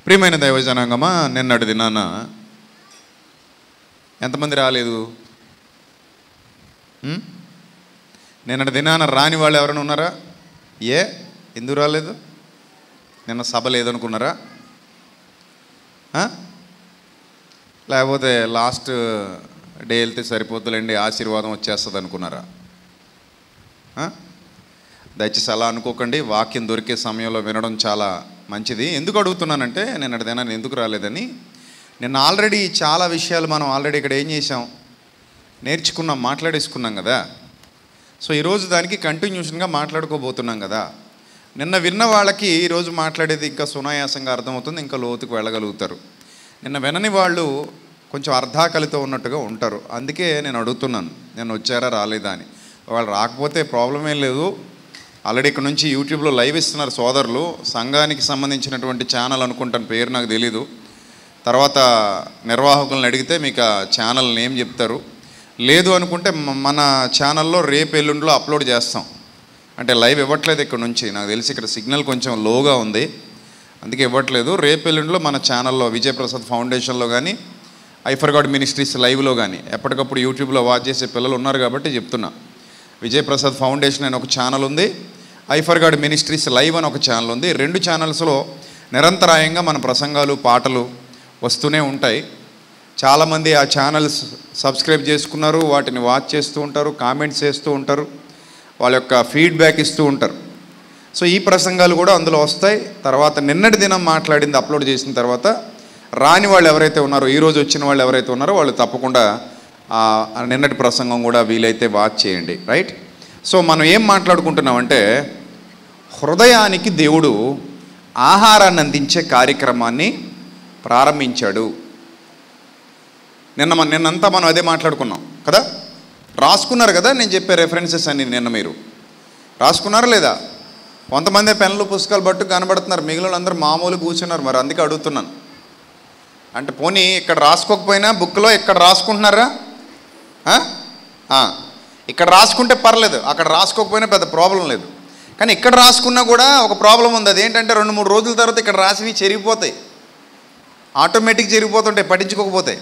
ప్రియమైన దైవజనాంగమా నిన్నటి దినాన ఎంతమంది రాలేదు ఉం? నిన్నటి దినాన రాని వాళ్ళు ఎవరైనా ఉన్నారా ఏ ఎందుకు రాలేదు నిన్న సభ లేదనుకున్నారా ఆ? లేకపోతే లాస్ట్ డే వెళ్తే సరిపోతులేండి ఆశీర్వాదం వచ్చేస్తుంది అనుకున్నారా ఆ? దయచేసి అలా అనుకోకండి వాక్యం దొరికే సమయంలో వినడం చాలా మంచిది ఎందుకు అడుగుతున్నానంటే నిన్నటి దినాన్ని ఎందుకు రాలేదని నిన్న ఆల్రెడీ చాలా విషయాలు మనం ఆల్రెడీ ఇక్కడ ఏం చేసాం నేర్చుకున్నాం మాట్లాడేసుకున్నాం కదా సో ఈరోజు దానికి కంటిన్యూషన్గా మాట్లాడుకోబోతున్నాం కదా నిన్న విన్న వాళ్ళకి ఈరోజు మాట్లాడేది ఇంకా సునాయాసంగా అర్థమవుతుంది ఇంకా లోతుకు వెళ్ళగలుగుతారు నిన్న వినని వాళ్ళు కొంచెం అర్ధాకలితో ఉన్నట్టుగా ఉంటారు అందుకే నేను అడుగుతున్నాను నేను వచ్చారా రాలేదా అని వాళ్ళు రాకపోతే ప్రాబ్లం ఏం లేదు ఆల్రెడీ ఇక్కడ నుంచి యూట్యూబ్లో లైవ్ ఇస్తున్నారు సోదరులు సంఘానికి సంబంధించినటువంటి ఛానల్ అనుకుంటాను పేరు నాకు తెలీదు తర్వాత నిర్వాహకులను అడిగితే మీకు ఆ ఛానల్ నేమ్ చెప్తారు లేదు అనుకుంటే మ- మన ఛానల్లో రేపు ఎల్లుండిలో అప్లోడ్ చేస్తాం అంటే లైవ్ ఇవ్వట్లేదు ఇక్కడ నుంచి నాకు తెలిసి ఇక్కడ సిగ్నల్ కొంచెం లోగా ఉంది అందుకే ఇవ్వట్లేదు రేపు ఎల్లుండిలో మన ఛానల్లో విజయప్రసాద్ ఫౌండేషన్లో కానీ ఐఫర్గాడ్ మినిస్ట్రీస్ లైవ్లో కానీ ఎప్పటికప్పుడు యూట్యూబ్లో వాచ్ చేసే పిల్లలు ఉన్నారు కాబట్టి చెప్తున్నా విజయప్రసాద్ ఫౌండేషన్ అని ఒక ఛానల్ ఉంది ఐఫర్గాడ్ మినిస్ట్రీస్ లైవ్ అని ఒక ఛానల్ ఉంది రెండు ఛానల్స్లో నిరంతరాయంగా మన ప్రసంగాలు పాటలు వస్తూనే ఉంటాయి చాలామంది ఆ ఛానల్స్ సబ్స్క్రైబ్ చేసుకున్నారు వాటిని వాచ్ చేస్తూ ఉంటారు కామెంట్స్ చేస్తూ ఉంటారు వాళ్ళ యొక్క ఫీడ్బ్యాక్ ఇస్తూ ఉంటారు సో ఈ ప్రసంగాలు కూడా అందులో వస్తాయి తర్వాత నిన్నటి దినం మాట్లాడింది అప్లోడ్ చేసిన తర్వాత రాని వాళ్ళు ఎవరైతే ఉన్నారో ఈ రోజు వచ్చిన వాళ్ళు ఎవరైతే ఉన్నారో వాళ్ళు తప్పకుండా ఆ ఆ నిన్నటి ప్రసంగం కూడా వీలైతే వాచ్ చేయండి రైట్ సో మనం ఏం మాట్లాడుకుంటున్నామంటే హృదయానికి దేవుడు ఆహారాన్ని అందించే కార్యక్రమాన్ని ప్రారంభించాడు నిన్న మన నిన్నంతా మనం అదే మాట్లాడుకున్నాం కదా రాసుకున్నారు కదా నేను చెప్పే రెఫరెన్సెస్ అన్ని నిన్న మీరు రాసుకున్నారా లేదా కొంతమంది పెన్నులు పుస్తకాలు పట్టు కనబడుతున్నారు మిగిలిన అందరూ మామూలు కూర్చున్నారు మరి అందుకే అడుగుతున్నాను అంటే పోనీ ఇక్కడ రాసుకోకపోయినా బుక్లో ఇక్కడ రాసుకుంటున్నారా ఆ? ఆ. ఇక్కడ రాసుకుంటే పర్లేదు అక్కడ రాసుకోకపోయినా పెద్ద ప్రాబ్లం లేదు కానీ ఇక్కడ రాసుకున్నా కూడా ఒక ప్రాబ్లం ఉంది అదేంటంటే రెండు మూడు రోజుల తర్వాత ఇక్కడ రాసినవి చెరిగిపోతాయి ఆటోమేటిక్ చెరిగిపోతుంటాయి పట్టించుకోకపోతాయి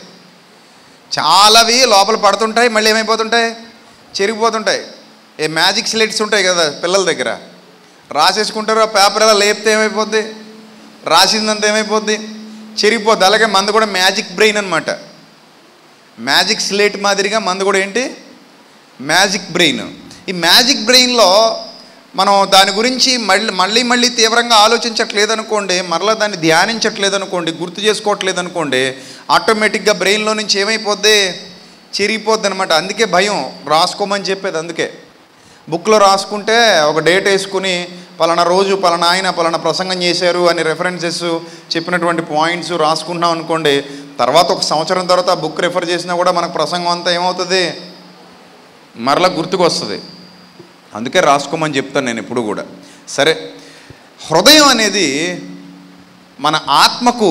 చాలావి లోపల పడుతుంటాయి మళ్ళీ ఏమైపోతుంటాయి చెరిగిపోతుంటాయి ఏ మ్యాజిక్ స్లేట్స్ ఉంటాయి కదా పిల్లల దగ్గర రాసేసుకుంటారు ఆ పేపర్ ఎలా లేపితే ఏమైపోద్ది రాసిందంతా ఏమైపోద్ది చెరిగిపోద్ది అలాగే మంది కూడా మ్యాజిక్ బ్రెయిన్ అనమాట మ్యాజిక్ స్లేట్ మాదిరిగా మంది కూడా ఏంటి మ్యాజిక్ బ్రెయిన్ ఈ మ్యాజిక్ బ్రెయిన్లో మనం దాని గురించి మళ్ళీ మళ్ళీ మళ్ళీ తీవ్రంగా ఆలోచించట్లేదు అనుకోండి మరలా దాన్ని ధ్యానించట్లేదు అనుకోండి గుర్తు చేసుకోవట్లేదు అనుకోండి ఆటోమేటిక్గా బ్రెయిన్లో నుంచి ఏమైపోద్ది చెరిగిపోద్ది అనమాట అందుకే భయం రాసుకోమని చెప్పేది అందుకే బుక్లో రాసుకుంటే ఒక డేట్ వేసుకుని పలానా రోజు పలానా ఆయన పలానా ప్రసంగం చేశారు అని రెఫరెన్సెస్ చెప్పినటువంటి పాయింట్స్ రాసుకుంటున్నాం అనుకోండి తర్వాత ఒక సంవత్సరం తర్వాత ఆ బుక్ రెఫర్ చేసినా కూడా మనకు ప్రసంగం అంతా ఏమవుతుంది మరలా గుర్తుకు వస్తుంది అందుకే రాసుకోమని చెప్తాను నేను ఎప్పుడు కూడా సరే హృదయం అనేది మన ఆత్మకు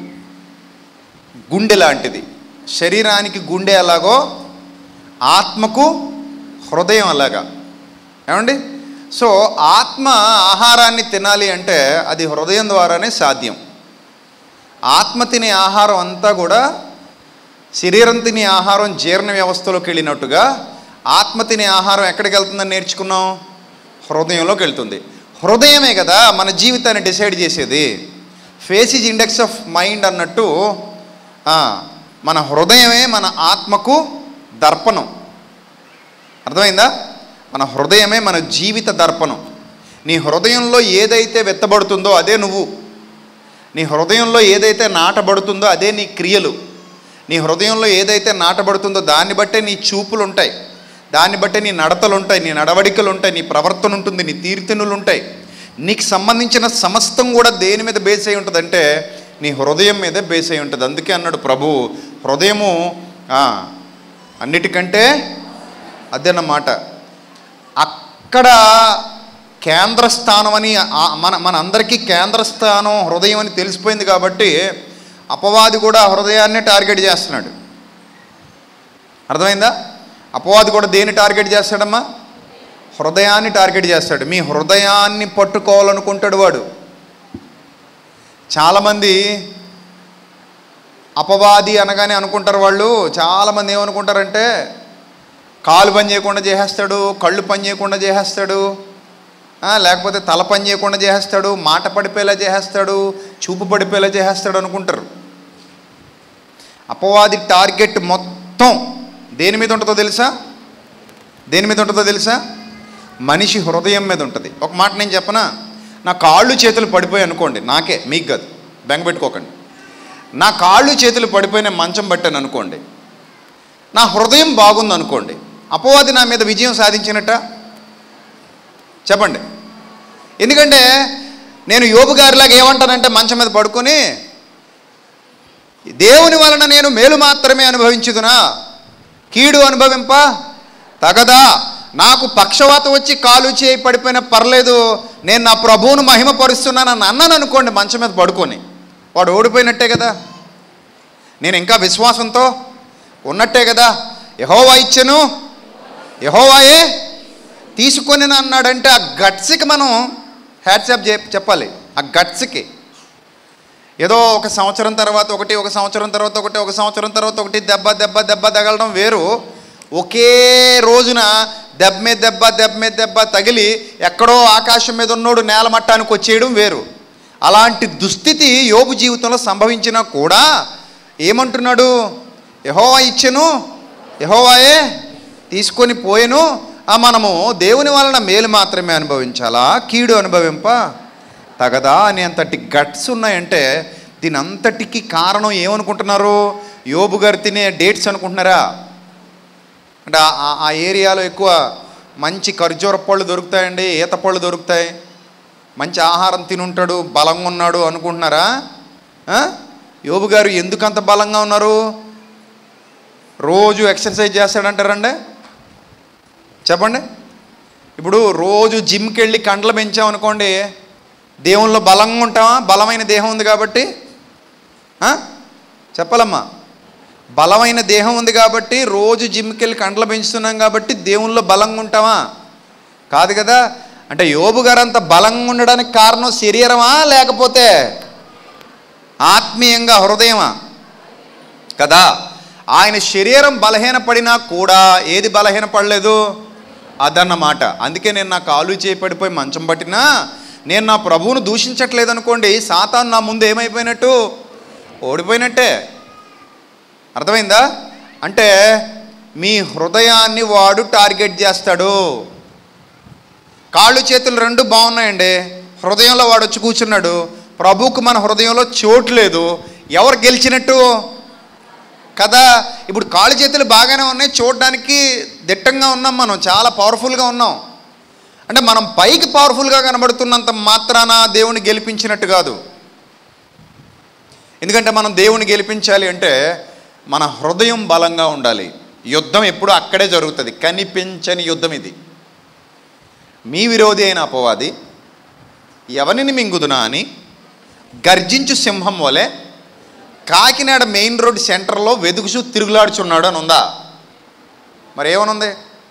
గుండె లాంటిది శరీరానికి గుండె ఎలాగో ఆత్మకు హృదయం అలాగా ఏమండి సో ఆత్మ ఆహారాన్ని తినాలి అంటే అది హృదయం ద్వారానే సాధ్యం ఆత్మ తినే ఆహారం అంతా కూడా శరీరం తినే ఆహారం జీర్ణ వ్యవస్థలోకి వెళ్ళినట్టుగా ఆత్మ తినే ఆహారం ఎక్కడికి వెళ్తుందని నేర్చుకున్నాం హృదయంలోకి వెళ్తుంది హృదయమే కదా మన జీవితాన్ని డిసైడ్ చేసేది face is index of mind అన్నట్టు ఆ, మన హృదయమే మన ఆత్మకు దర్పణం అర్థమైందా మన హృదయమే మన జీవిత దర్పణం నీ హృదయంలో ఏదైతే వెత్తబడుతుందో అదే నువ్వు నీ హృదయంలో ఏదైతే నాటబడుతుందో అదే నీ క్రియలు నీ హృదయంలో ఏదైతే నాటబడుతుందో దాన్ని బట్టే నీ చూపులు ఉంటాయి దాన్ని బట్టే నీ నడతలు ఉంటాయి నీ నడవడికలు ఉంటాయి నీ ప్రవర్తన ఉంటుంది నీ తీర్థనులు ఉంటాయి నీకు సంబంధించిన సమస్తం కూడా దేని మీద బేస్ అయి ఉంటుందంటే నీ హృదయం మీదే బేస్ అయి ఉంటుంది అందుకే అన్నాడు ప్రభు హృదయము ఆ, అన్నిటికంటే అదేనమాట అక్కడ కేంద్ర స్థానం అని ఆ- మన మన అందరికీ కేంద్ర స్థానం హృదయం అని తెలిసిపోయింది కాబట్టి అపవాది కూడా హృదయాన్నే టార్గెట్ చేస్తున్నాడు అర్థమైందా అపవాది కూడా దేన్ని టార్గెట్ చేస్తాడమ్మా హృదయాన్ని టార్గెట్ చేస్తాడు మీ హృదయాన్ని పట్టుకోవాలనుకుంటాడు వాడు చాలామంది అపవాది అనగానే అనుకుంటారు వాళ్ళు చాలామంది ఏమనుకుంటారంటే కాలు పని చేయకుండా చేసేస్తాడు కళ్ళు పని చేయకుండా చేసేస్తాడు ఆ, లేకపోతే తల పని చేయకుండా చేసేస్తాడు మాట పడిపోయేలా చేసేస్తాడు చూపు పడిపోయేలా చేసేస్తాడు అనుకుంటారు అపవాది టార్గెట్ మొత్తం దేని మీద ఉంటుందో తెలుసా దేని మీద ఉంటుందో తెలుసా మనిషి హృదయం మీద ఉంటుంది ఒక మాట నేను చెప్పనా నా కాళ్ళు చేతులు పడిపోయి అనుకోండి నాకే మీకు కాదు బెంగ పెట్టుకోకండి నా కాళ్ళు చేతులు పడిపోయి నేను మంచం పట్టాను అనుకోండి నా హృదయం బాగుంది అనుకోండి అపవాది నా మీద విజయం సాధించినట్ట చెప్పండి ఎందుకంటే నేను యోబు గారిలాగా ఏమంటానంటే మంచం మీద పడుకొని దేవుని వలన నేను మేలు మాత్రమే అనుభవించుదునా కీడు అనుభవింప తగదా నాకు పక్షవాతం వచ్చి కాలు చేయి పడిపోయినా పర్లేదు నేను నా ప్రభువును మహిమపరుస్తున్నానని అన్నాను అనుకోండి మంచం మీద పడుకొని వాడు ఓడిపోయినట్టే కదా నేను ఇంకా విశ్వాసంతో ఉన్నట్టే కదా యహోవా ఇచ్చెను యహోవాయే తీసుకొని అన్నాడంటే ఆ గట్స్కి మనం హ్యాట్సాప్ చెప్పాలి ఆ గట్స్కి ఏదో ఒక సంవత్సరం తర్వాత ఒకటి ఒక సంవత్సరం తర్వాత ఒకటి ఒక సంవత్సరం తర్వాత ఒకటి దెబ్బ దెబ్బ దెబ్బ తగలడం వేరు ఒకే రోజున దెబ్బ మీద దెబ్బ దెబ్బ మీద దెబ్బ తగిలి ఎక్కడో ఆకాశం మీద ఉన్నోడు నేల మట్టానికి వచ్చేయడం వేరు అలాంటి దుస్థితి యోబు జీవితంలో సంభవించినా కూడా ఏమంటున్నాడు యహోవా ఇచ్చెను యహోవాయే తీసుకొని పోయెను ఆ మనము దేవుని వలన మేలు మాత్రమే అనుభవించాలా కీడు అనుభవింప తగదా అనేంతటి గట్స్ ఉన్నాయంటే దీని అంతటికి కారణం ఏమనుకుంటున్నారు యోబు గారు తినే డేట్స్ అనుకుంటున్నారా అంటే ఆ- ఆ- ఆ ఏరియాలో ఎక్కువ మంచి ఖర్జూర పళ్ళు దొరుకుతాయండి ఈత పళ్ళు దొరుకుతాయి మంచి ఆహారం తినుంటాడు బలంగా ఉన్నాడు అనుకుంటున్నారా ఆ? యోబు గారు ఎందుకు అంత బలంగా ఉన్నారు రోజు ఎక్సర్సైజ్ చేస్తాడంటారండి చెప్పండి ఇప్పుడు రోజు జిమ్కి వెళ్ళి కండ్లు పెంచామనుకోండి దేవుల్లో బలంగా ఉంటామా బలమైన దేహం ఉంది కాబట్టి ఆ? చెప్పాలమ్మా బలమైన దేహం ఉంది కాబట్టి రోజు జిమ్కి వెళ్ళి కండ్లు పెంచుతున్నాం కాబట్టి దేవుల్లో బలంగా ఉంటామా కాదు కదా అంటే యోబు గారు అంత బలంగా ఉండడానికి కారణం శరీరమా లేకపోతే ఆత్మీయంగా హృదయమా కదా ఆయన శరీరం బలహీనపడినా కూడా ఏది బలహీనపడలేదు అదన్నమాట అందుకే నేను నా కాలు చేయి పడిపోయి మంచం పట్టినా నేను నా ప్రభువును దూషించట్లేదు అనుకోండి సాతాను నా ముందు ఏమైపోయినట్టు ఓడిపోయినట్టే అర్థమైందా అంటే మీ హృదయాన్ని వాడు టార్గెట్ చేస్తాడు కాళ్ళు చేతులు రెండు బాగున్నాయండి హృదయంలో వాడు వచ్చి కూర్చున్నాడు ప్రభువుకు మన హృదయంలో చోటు లేదు ఎవరు గెలిచినట్టు కదా ఇప్పుడు కాళ్ళు చేతులు బాగానే ఉన్నాయి చూడడానికి దిట్టంగా ఉన్నాం మనం చాలా పవర్ఫుల్గా ఉన్నాం అంటే మనం పైకి పవర్ఫుల్గా కనబడుతున్నంత మాత్రాన దేవుని గెలిపించినట్టు కాదు ఎందుకంటే మనం దేవుని గెలిపించాలి అంటే మన హృదయం బలంగా ఉండాలి యుద్ధం ఎప్పుడు అక్కడే జరుగుతుంది కనిపించని యుద్ధం ఇది మీ విరోధి అయిన అపవాది ఎవరిని మింగుదునా అని గర్జించు సింహం వలె కాకినాడ మెయిన్ రోడ్ సెంటర్లో వెదుగుచూ తిరుగులాడుచున్నాడు అని ఉందా మరి ఏమనుంది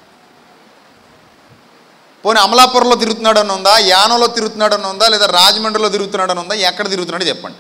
పోనీ అమలాపురంలో తిరుగుతున్నాడు అని ఉందా యానంలో తిరుగుతున్నాడు అని ఉందా లేదా రాజమండ్రిలో తిరుగుతున్నాడు అని ఉందా ఎక్కడ తిరుగుతున్నాడో చెప్పండి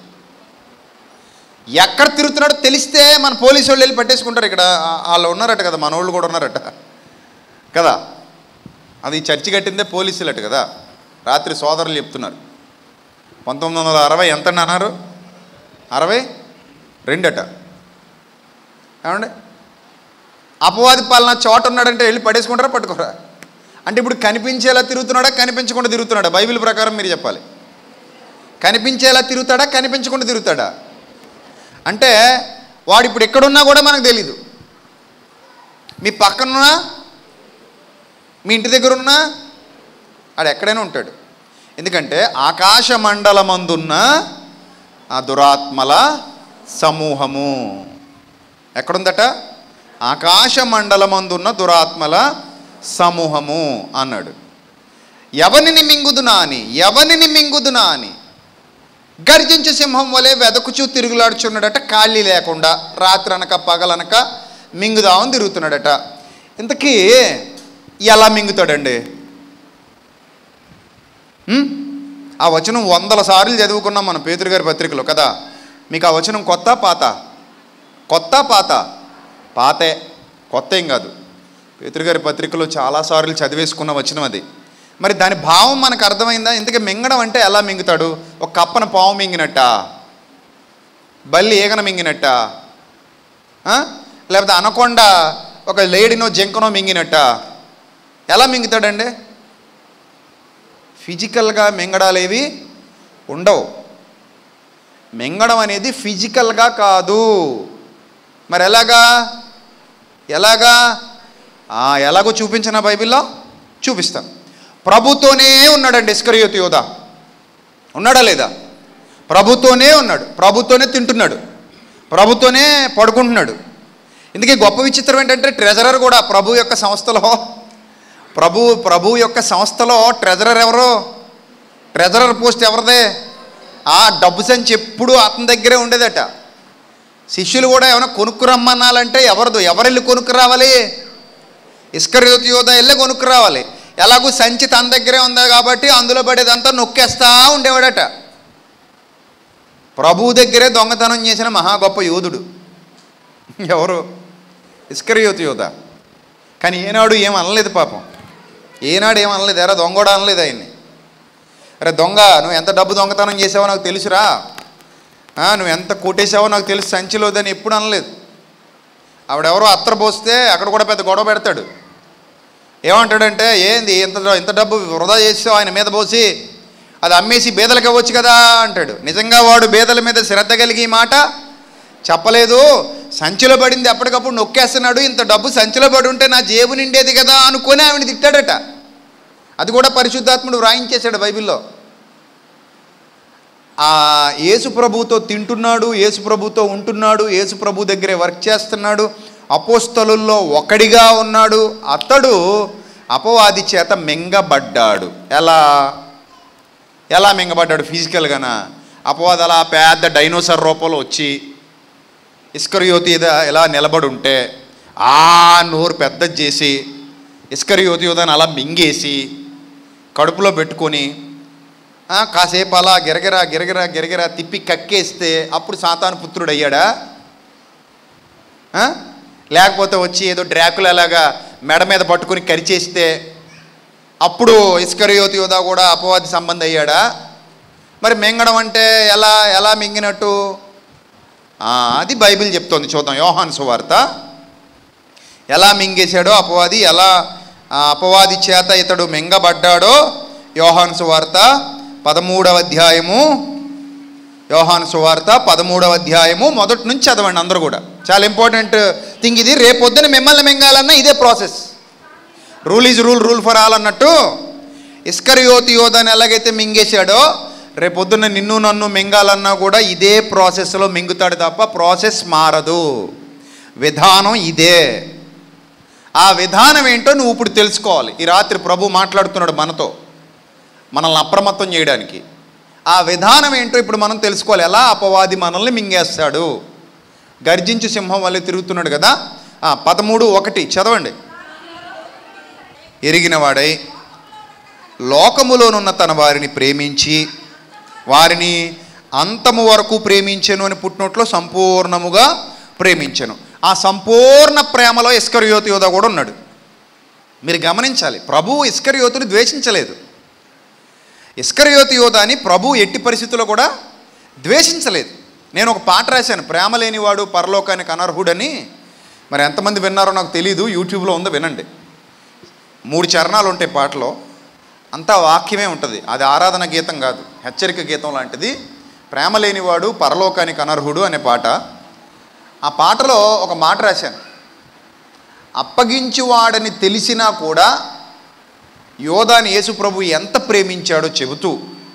ఎక్కడ తిరుగుతున్నాడో తెలిస్తే మన పోలీసు వాళ్ళు వెళ్ళి పట్టేసుకుంటారు ఇక్కడ ఆ- వాళ్ళు ఉన్నారట కదా మన వాళ్ళు కూడా ఉన్నారట కదా అది చర్చి కట్టిందే పోలీసులట కదా రాత్రి సోదరులు చెప్తున్నారు పంతొమ్మిది వందల అరవై ఎంత అన్నారు అరవై రెండట ఏమండి అపవాది పాలన చోట ఉన్నాడంటే వెళ్ళి పడేసుకుంటారా పట్టుకోరా అంటే ఇప్పుడు కనిపించేలా తిరుగుతున్నాడా కనిపించకుండా తిరుగుతున్నాడా బైబిల్ ప్రకారం మీరు చెప్పాలి కనిపించేలా తిరుగుతాడా కనిపించకుండా తిరుగుతాడా అంటే వాడు ఇప్పుడు ఎక్కడున్నా కూడా మనకు తెలీదు మీ పక్కనున్నా మీ ఇంటి దగ్గర ఉన్నా ఆడు ఎక్కడైనా ఉంటాడు ఎందుకంటే ఆకాశ మండలమందున్న ఆ దురాత్మల సమూహము ఎక్కడుందట ఆకాశ మండలమందున్న దురాత్మల సమూహము అన్నాడు ఎవరిని మింగుదునా అని ఎవరిని మింగుదునా అని గర్జించు సింహం వలె వెదకుచూ తిరుగులాడుచున్నాడట ఖాళీ లేకుండా రాత్రి అనక పగలనక మింగుదామని తిరుగుతున్నాడట ఇంతకీ ఎలా మింగుతాడండి ఉం? ఆ వచనం వందల సార్లు చదువుకున్నాం మనం పేతురు గారి పత్రికలో కదా మీకు ఆ వచనం కొత్త పాత కొత్త పాత పాతే కొత్త ఏం కాదు పేతురు గారి పత్రికలో చాలాసార్లు చదివేసుకున్న వచనం అది మరి దాని భావం మనకు అర్థమైందా ఇంతకీ మింగడం అంటే ఎలా మింగుతాడు ఒక కప్పన పావు మింగినట్ట బల్లి ఏగన మింగినట్ట ఆ? లేకపోతే అనకొండ ఒక లేడినో జంకనో మింగినట్ట ఎలా మింగుతాడండి ఫిజికల్గా మింగడాలేవి ఉండవు మింగడం అనేది ఫిజికల్గా కాదు మరి ఎలాగా ఎలాగా ఆ, ఎలాగో చూపించిన బైబిల్లో చూపిస్తాను ప్రభుతోనే ఉన్నాడండి ఇస్కరియోతి యోధ ఉన్నాడా లేదా ప్రభుతోనే ఉన్నాడు ప్రభుతోనే తింటున్నాడు ప్రభుతోనే పడుకుంటున్నాడు ఇందుకే గొప్ప విచిత్రం ఏంటంటే ట్రెజరర్ కూడా ప్రభు యొక్క సంస్థలో ప్రభు ప్రభు యొక్క సంస్థలో ట్రెజరర్ ఎవరు ట్రెజరర్ పోస్ట్ ఎవరిదే ఆ డబ్బు సంచి ఎప్పుడు అతని దగ్గరే ఉండేదట శిష్యులు కూడా ఏమైనా కొనుక్కు రమ్మనాలంటే ఎవరిదో ఎవరెళ్ళి కొనుక్కు రావాలి ఇస్కరియోతి యోధ వెళ్ళి కొనుక్కు రావాలి ఎలాగూ సంచి తన దగ్గరే ఉంది కాబట్టి అందులో పడేదంతా నొక్కేస్తా ఉండేవాడట ప్రభు దగ్గరే దొంగతనం చేసిన మహా గొప్ప యోధుడు ఎవరు ఇస్కరియోతి యోధ కానీ ఏనాడు ఏం అనలేదు పాపం ఏనాడు ఏం అనలేదు ఎరా దొంగ కూడా అనలేదు ఆయన్ని అరే దొంగ నువ్వు ఎంత డబ్బు దొంగతనం చేసావో నాకు తెలుసురా ఆ, నువ్వు ఎంత కొట్టేసావో నాకు తెలుసు సంచిలోదని ఎప్పుడు అనలేదు ఆవిడెవరో అత్తర పోస్తే అక్కడ కూడా పెద్ద గొడవ పెడతాడు ఏమంటాడంటే ఏంది ఇంత ఇంత డబ్బు వృధా చేసావు ఆయన మీద పోసి అది అమ్మేసి బేదలకు ఇవ్వచ్చు కదా అంటాడు నిజంగా వాడు బేదల మీద శ్రద్ధ కలిగి ఈ మాట చెప్పలేదు సంచిలో పడింది ఎప్పటికప్పుడు నొక్కేస్తున్నాడు ఇంత డబ్బు సంచిలో పడి ఉంటే నా జేబు నిండేది కదా అనుకొని ఆవిడ తిట్టాడట అది కూడా పరిశుద్ధాత్ముడు వ్రాయించేశాడు బైబిల్లో ఆ యేసు ప్రభుతో తింటున్నాడు యేసు ప్రభుతో ఉంటున్నాడు యేసు ప్రభు దగ్గరే వర్క్ చేస్తున్నాడు అపోస్తలుల్లో ఒకడిగా ఉన్నాడు అతడు అపవాది చేత మింగబడ్డాడు ఎలా ఎలా మింగబడ్డాడు ఫిజికల్గానా అపవాది అలా పెద్ద డైనోసార్ రూపంలో వచ్చి ఇస్కరియోతి ఇద ఇలా నిలబడి ఉంటే ఆ నోరు పెద్దది చేసి ఇస్కరియోతి యోధాన్ని అలా మింగేసి కడుపులో పెట్టుకొని ఆ, కాసేపు అలా గిరగిరా గిరగిరా గిరగిరా తిప్పి కక్కేస్తే అప్పుడు సాతాను పుత్రుడు అయ్యాడా ఆ? లేకపోతే వచ్చి ఏదో డ్రాకులలాగా మెడ మీద పట్టుకుని కరిచేస్తే అప్పుడు ఇస్కరియోతి యోధా కూడా అపవాది సంబంధం అయ్యాడా మరి మింగడం అంటే ఎలా ఎలా మింగినట్టు ఆ, అది బైబిల్ చెప్తోంది చూద్దాం యోహాను సువార్త ఎలా మింగేశాడో అపవాది ఎలా ఆ, అపవాది చేత ఇతడు మింగబడ్డాడో యోహాను సువార్త పదమూడవ అధ్యాయము యోహాను సువార్త పదమూడవ అధ్యాయము మొదటి నుంచి చదవండి అందరూ కూడా చాలా ఇంపార్టెంట్ థింగ్ ఇది రేపొద్దున మిమ్మల్ని మింగాలన్నా ఇదే process rule is rule rule for all అన్నట్టు ఇస్కరియోతి యోధాన్ని ఎలాగైతే మింగేశాడో రేపొద్దున నిన్ను నన్ను మింగాలన్నా కూడా ఇదే ప్రాసెస్లో మింగుతాడు తప్ప ప్రాసెస్ మారదు విధానం ఇదే ఆ విధానం ఏంటో నువ్వు ఇప్పుడు తెలుసుకోవాలి ఈ రాత్రి ప్రభు మాట్లాడుతున్నాడు మనతో మనల్ని అప్రమత్తం చేయడానికి ఆ విధానం ఏంటో ఇప్పుడు మనం తెలుసుకోవాలి ఎలా అపవాది మనల్ని మింగేస్తాడు గర్జించు సింహం వల్ల తిరుగుతున్నాడు కదా ఆ, పదమూడు ఒకటి చదవండి ఎరిగినవాడై లోకములోనున్న తన వారిని ప్రేమించి వారిని అంతము వరకు ప్రేమించెను అని పుట్టినట్లో సంపూర్ణముగా ప్రేమించెను ఆ సంపూర్ణ ప్రేమలో ఇస్కరియోతి యోధ కూడా ఉన్నాడు మీరు గమనించాలి ప్రభు ఇస్కరియోతుని ద్వేషించలేదు ఇస్కరియోతి యోధాని ప్రభు ఎట్టి పరిస్థితుల్లో కూడా ద్వేషించలేదు నేను ఒక పాట రాశాను ప్రేమ లేనివాడు పరలోకానికి అనర్హుడని మరి ఎంతమంది విన్నారో నాకు తెలీదు యూట్యూబ్లో ఉందో వినండి మూడు చరణాలు ఉంటాయి పాటలో అంతా వాక్యమే ఉంటుంది అది ఆరాధన గీతం కాదు హెచ్చరిక గీతం లాంటిది ప్రేమ లేనివాడు పరలోకానికి అనర్హుడు అనే పాట ఆ పాటలో ఒక మాట రాశాను అప్పగించువాడని తెలిసినా కూడా యోధాని యేసుప్రభు ఎంత ప్రేమించాడో చెబుతూ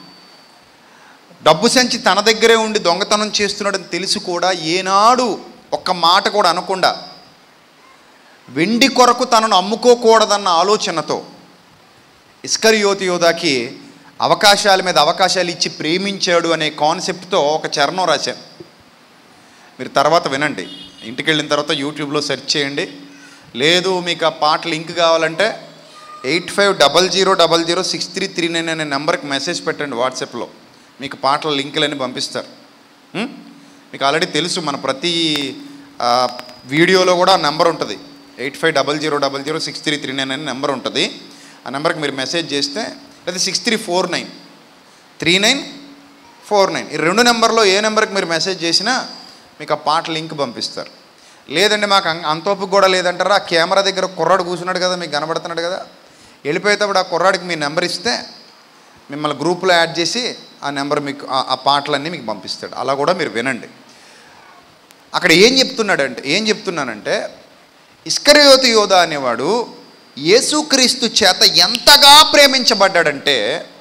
డబ్బు సంచి తన దగ్గరే ఉండి దొంగతనం చేస్తున్నాడని తెలిసి కూడా ఏనాడు ఒక్క మాట కూడా అనకుండా వెండి కొరకు తనను అమ్ముకోకూడదన్న ఆలోచనతో ఇస్కరియోతి యోధాకి అవకాశాల మీద అవకాశాలు ఇచ్చి ప్రేమించాడు అనే కాన్సెప్ట్తో ఒక చరణం రాశాను మీరు తర్వాత వినండి ఇంటికి వెళ్ళిన తర్వాత యూట్యూబ్లో సెర్చ్ చేయండి లేదు మీకు ఆ పాట లింక్ కావాలంటే eight five double zero double zero six three three nine అనే నెంబర్కి మెసేజ్ పెట్టండి వాట్సాప్లో మీకు పాటల లింకులన్నీ పంపిస్తారు ఉం? మీకు ఆల్రెడీ తెలుసు మన ప్రతి ఆ, వీడియోలో కూడా ఆ నెంబర్ ఉంటుంది eight five double zero double zero six three three nine అనే నెంబర్ ఉంటుంది ఆ నెంబర్కి మీరు మెసేజ్ చేస్తే లేదా six three four nine three nine four nine ఈ రెండు నెంబర్లో ఏ నెంబర్కి మీరు మెసేజ్ చేసినా మీకు ఆ పాట లింక్ పంపిస్తారు లేదండి మాకు అం- అంత ఓపిక కూడా లేదంటారా ఆ కెమెరా దగ్గర కుర్రాడు కూర్చున్నాడు కదా మీకు కనబడుతున్నాడు కదా వెళ్ళిపోయేటప్పుడు ఆ కుర్రాడికి మీ నెంబర్ ఇస్తే మిమ్మల్ని గ్రూప్లో యాడ్ చేసి ఆ నెంబర్ మీకు ఆ- ఆ పాటలన్నీ మీకు పంపిస్తాడు అలా కూడా మీరు వినండి అక్కడ ఏం చెప్తున్నాడంటే ఏం చెప్తున్నానంటే ఇస్కరియోతు యోధ అనేవాడు యేసుక్రీస్తు చేత ఎంతగా ప్రేమించబడ్డాడంటే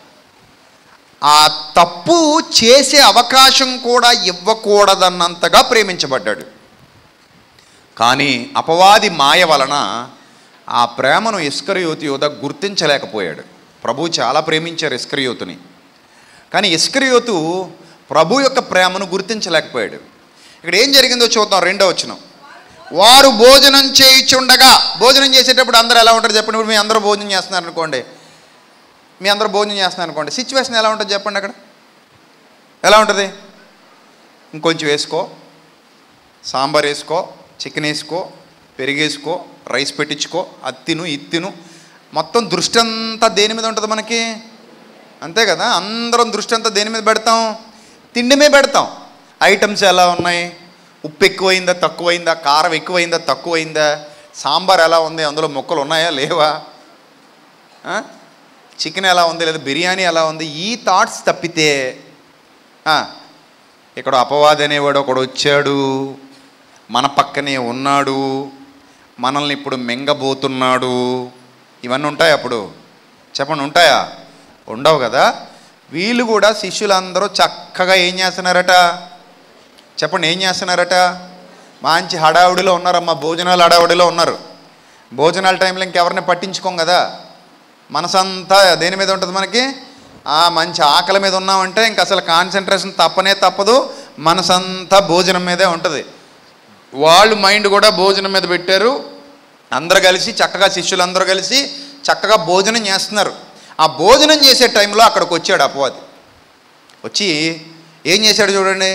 ఆ తప్పు చేసే అవకాశం కూడా ఇవ్వకూడదన్నంతగా ప్రేమించబడ్డాడు కానీ అపవాది మాయ వలన ఆ ప్రేమను ఇస్కరియోతు యోధ గుర్తించలేకపోయాడు ప్రభు చాలా ప్రేమించారు ఇస్కరియోతుని కానీ ఇస్కరియోతు ప్రభు యొక్క ప్రేమను గుర్తించలేకపోయాడు ఇక్కడ ఏం జరిగిందో చూద్దాం రెండో వచనం వారు భోజనం చేయిచుండగా భోజనం చేసేటప్పుడు అందరూ ఎలా ఉంటారు చెప్పండి ఇప్పుడు మీ అందరూ భోజనం చేస్తున్నారు అనుకోండి మీ అందరూ భోజనం చేస్తున్నారు అనుకోండి సిచ్యువేషన్ ఎలా ఉంటుంది చెప్పండి అక్కడ ఎలా ఉంటుంది ఇంకొంచెం వేసుకో సాంబార్ వేసుకో చికెన్ వేసుకో పెరిగేసుకో రైస్ పెట్టించుకో అది తిను ఇది తిను మొత్తం దృష్టి అంతా దేని మీద ఉంటుంది మనకి అంతే కదా అందరం దృష్టి అంతా దేని మీద పెడతాం తిండి మీద పెడతాం ఐటమ్స్ ఎలా ఉన్నాయి ఉప్పు ఎక్కువైందా తక్కువైందా కారం ఎక్కువైందా తక్కువైందా సాంబార్ ఎలా ఉంది అందులో ముక్కలు ఉన్నాయా లేవా ఆ? చికెన్ ఎలా ఉంది లేదా బిర్యానీ ఎలా ఉంది ఈ థాట్స్ తప్పితే ఆ, ఇక్కడ అపవాది అనేవాడు ఒకడు వచ్చాడు మన పక్కనే ఉన్నాడు మనల్ని ఇప్పుడు మింగబోతున్నాడు ఇవన్నీ ఉంటాయి అప్పుడు చెప్పండి ఉంటాయా ఉండవు కదా వీళ్ళు కూడా శిష్యులందరూ చక్కగా ఏం చేస్తున్నారట చెప్పండి ఏం చేస్తున్నారట మంచి హడావుడిలో ఉన్నారమ్మా భోజనాలు హడావుడిలో ఉన్నారు భోజనాల టైంలో ఇంకెవరిని పట్టించుకోం కదా మనసంతా దేని మీద ఉంటుంది మనకి ఆ మంచి ఆకలి మీద ఉన్నామంటే ఇంక అసలు కాన్సన్ట్రేషన్ తప్పనే తప్పదు మనసంతా భోజనం మీదే ఉంటుంది వాళ్ళు మైండ్ కూడా భోజనం మీద పెట్టారు అందరు కలిసి చక్కగా శిష్యులందరూ కలిసి చక్కగా భోజనం చేస్తున్నారు ఆ భోజనం చేసే టైంలో అక్కడికి వచ్చాడు అపవాది వచ్చి ఏం చేశాడు చూడండి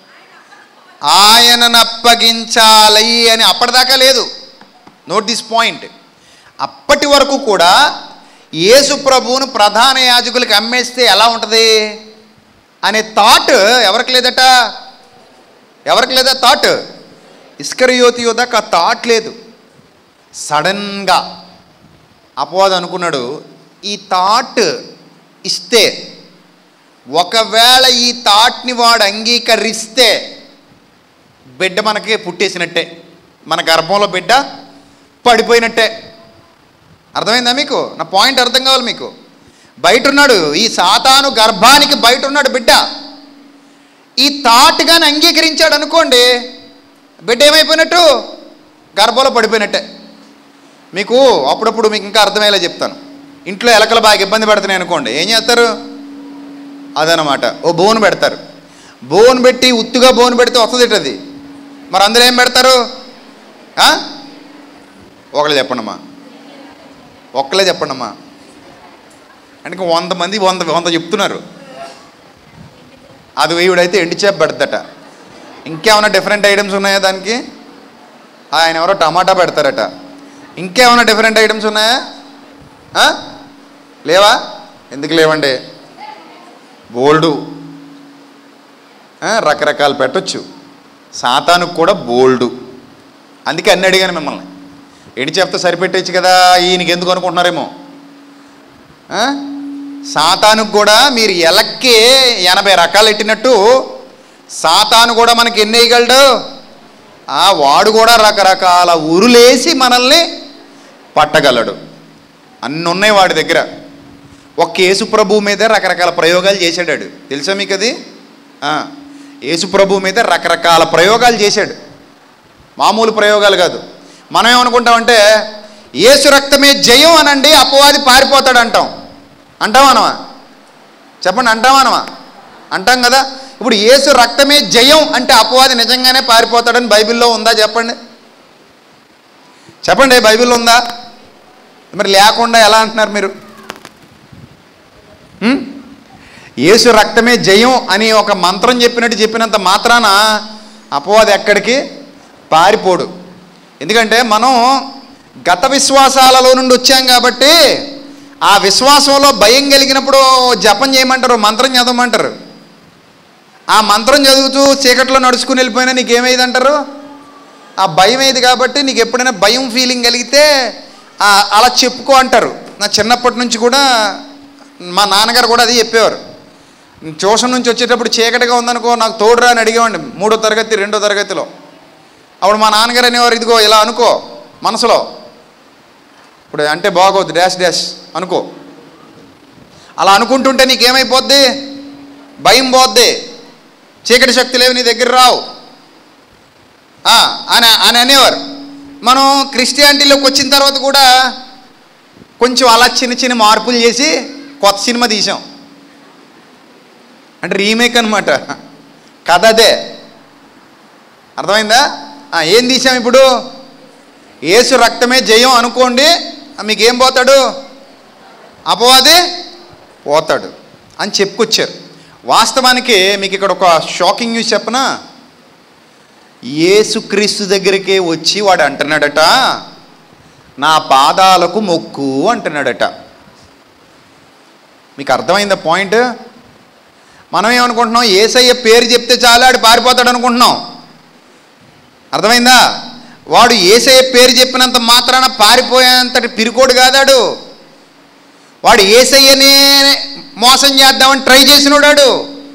ఆయనను అప్పగించాలి అని అప్పటిదాకా లేదు నోట్ దిస్ పాయింట్ అప్పటి వరకు కూడా యేసు ప్రభువును ప్రధాన యాజకులకి అమ్మేస్తే ఎలా ఉంటుంది అనే థాట్ ఎవరికి లేదట ఎవరికి లేదా థాట్ ఇస్కరియోతి యోధకు ఆ థాట్ లేదు సడన్గా అపవాదం అనుకున్నాడు ఈ థాట్ ఇస్తే ఒకవేళ ఈ థాట్ని వాడు అంగీకరిస్తే బిడ్డ మనకి పుట్టేసినట్టే మన గర్భంలో బిడ్డ పడిపోయినట్టే అర్థమైందా మీకు నా పాయింట్ అర్థం కావాలి మీకు బయట ఉన్నాడు ఈ సాతాను గర్భానికి బయట ఉన్నాడు బిడ్డ ఈ థాట్ కానీ అంగీకరించాడు అనుకోండి బిడ్డ ఏమైపోయినట్టు గర్భంలో పడిపోయినట్టే మీకు అప్పుడప్పుడు మీకు ఇంకా అర్థమయ్యేలా చెప్తాను ఇంట్లో ఎలకలు బాగా ఇబ్బంది పడుతున్నాయి అనుకోండి ఏం చేస్తారు అదనమాట ఓ బోన్ పెడతారు బోన్ పెట్టి ఉత్తుగా బోన్ పెడితే వస్తుంది అది మరి అందులో ఏం పెడతారు ఆ? ఒకళ్ళు చెప్పండమ్మా ఒక్కలే చెప్పండమ్మా అంటే ఇంక వంద మంది వంద వంద చెప్తున్నారు అది వెయ్యుడైతే ఎండి చేప పెడతట ఇంకేమైనా డిఫరెంట్ ఐటమ్స్ ఉన్నాయా దానికి ఆయన ఎవరో టమాటా పెడతారట ఇంకేమైనా డిఫరెంట్ ఐటమ్స్ ఉన్నాయా ఆ? లేవా ఎందుకు లేవండి బోల్డు ఆ, రకరకాలు పెట్టొచ్చు సాతానుకు కూడా బోల్డు అందుకే అన్ని అడిగాను మిమ్మల్ని ఎండి చెప్తే సరిపెట్టచ్చు కదా ఈయనకి ఎందుకు అనుకుంటున్నారేమో ఆ? సాతానుకు కూడా మీరు ఎలక్కి ఎనభై రకాలు ఎట్టినట్టు సాతాను కూడా మనకి ఎన్ని వేయగలడు ఆ వాడు కూడా రకరకాల ఉరులేసి మనల్ని పట్టగలడు అన్ని ఉన్నాయి వాడి దగ్గర ఒక్క యేసు ప్రభు మీద రకరకాల ప్రయోగాలు చేశాడు తెలుసా మీకు అది ఆ, యేసు ప్రభు మీద రకరకాల ప్రయోగాలు చేశాడు మామూలు ప్రయోగాలు కాదు మనం ఏమనుకుంటామంటే యేసు రక్తమే జయం అనండి అపవాది పారిపోతాడు అంటాం అంటాం అనమా చెప్పండి అంటాం అనమా అంటాం కదా ఇప్పుడు యేసు రక్తమే జయం అంటే అపవాది నిజంగానే పారిపోతాడని బైబిల్లో ఉందా చెప్పండి చెప్పండి బైబిల్లో ఉందా మరి లేకుండా ఎలా అంటున్నారు మీరు ఉం? యేసు రక్తమే జయం అని ఒక మంత్రం చెప్పినట్టు చెప్పినంత మాత్రాన అపవాది ఎక్కడికి పారిపోడు ఎందుకంటే మనం గత విశ్వాసాలలో నుండి వచ్చాం కాబట్టి ఆ విశ్వాసంలో భయం కలిగినప్పుడు జపం చేయమంటారు మంత్రం చదవమంటారు ఆ మంత్రం చదువుతూ చీకట్లో నడుచుకుని వెళ్ళిపోయినా నీకేమైంది అంటారు ఆ భయం ఏది కాబట్టి నీకు ఎప్పుడైనా భయం ఫీలింగ్ కలిగితే ఆ, అలా చెప్పుకో అంటారు నా చిన్నప్పటి నుంచి కూడా మా నాన్నగారు కూడా అది చెప్పేవారు ట్యూషన్ నుంచి వచ్చేటప్పుడు చీకటిగా ఉందనుకో నాకు తోడురా అని అడిగేవాడిని మూడో తరగతి రెండో తరగతిలో అప్పుడు మా నాన్నగారు అనేవారు ఇదిగో ఇలా అనుకో మనసులో ఇప్పుడు అంటే బాగోద్దు డాష్ డాష్ అనుకో అలా అనుకుంటుంటే నీకేమైపోద్ది భయం పోద్ది చీకటి శక్తులు ఏవి నీ దగ్గర రావు ఆ, అని అని అనేవారు మనం క్రిస్టియానిటీలోకి వచ్చిన తర్వాత కూడా కొంచెం అలా చిన్న చిన్న మార్పులు చేసి కొత్త సినిమా తీసాం అంటే రీమేక్ అనమాట కథ అదే అర్థమైందా ఆ, ఏం తీసాం ఇప్పుడు ఏసు రక్తమే జయం అనుకోండి ఆ, మీకేం పోతాడు అపవాది పోతాడు అని చెప్పుకొచ్చారు వాస్తవానికి మీకు ఇక్కడ ఒక షాకింగ్ న్యూస్ చెప్పనా యేసుక్రీస్తు దగ్గరికే వచ్చి వాడు అంటున్నాడట నా పాదాలకు మొక్కు అంటున్నాడట మీకు అర్థమైందా పాయింట్ మనం ఏమనుకుంటున్నాం ఏసయ్య పేరు చెప్తే చాలు ఆడు పారిపోతాడు అనుకుంటున్నాం అర్థమైందా వాడు ఏసయ్య పేరు చెప్పినంత మాత్రాన పారిపోయేంతటి పిరికోడు కాదాడు వాడు ఏసయ్యనే మోసం చేద్దామని ట్రై చేసినోడాడు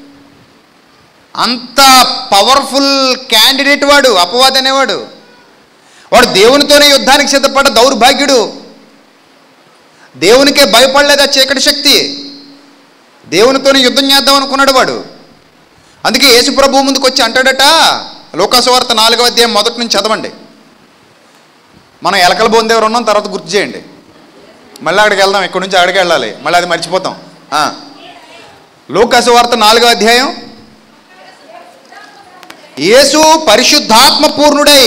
అంత పవర్ఫుల్ క్యాండిడేట్ వాడు అపవాది అనేవాడు వాడు దేవునితోనే యుద్ధానికి సిద్ధపడ్డ దౌర్భాగ్యుడు దేవునికే భయపడలేదు ఆ చీకటి శక్తి దేవునితోనే యుద్ధం చేద్దాం అనుకున్నాడు వాడు అందుకే యేసు ప్రభు ముందుకు వచ్చి అంటాడట లోకాసువార్త నాలుగవ అధ్యాయం మొదటి నుంచి చదవండి మనం ఎలకల బోందేవారు ఉన్నాం తర్వాత గుర్తు చేయండి మళ్ళీ అక్కడికి వెళ్దాం ఇక్కడి నుంచి అక్కడికి వెళ్ళాలి మళ్ళీ అది మర్చిపోతాం ఆ. లోకాసువార్త నాలుగవ అధ్యాయం యేసు పరిశుద్ధాత్మ పూర్ణుడై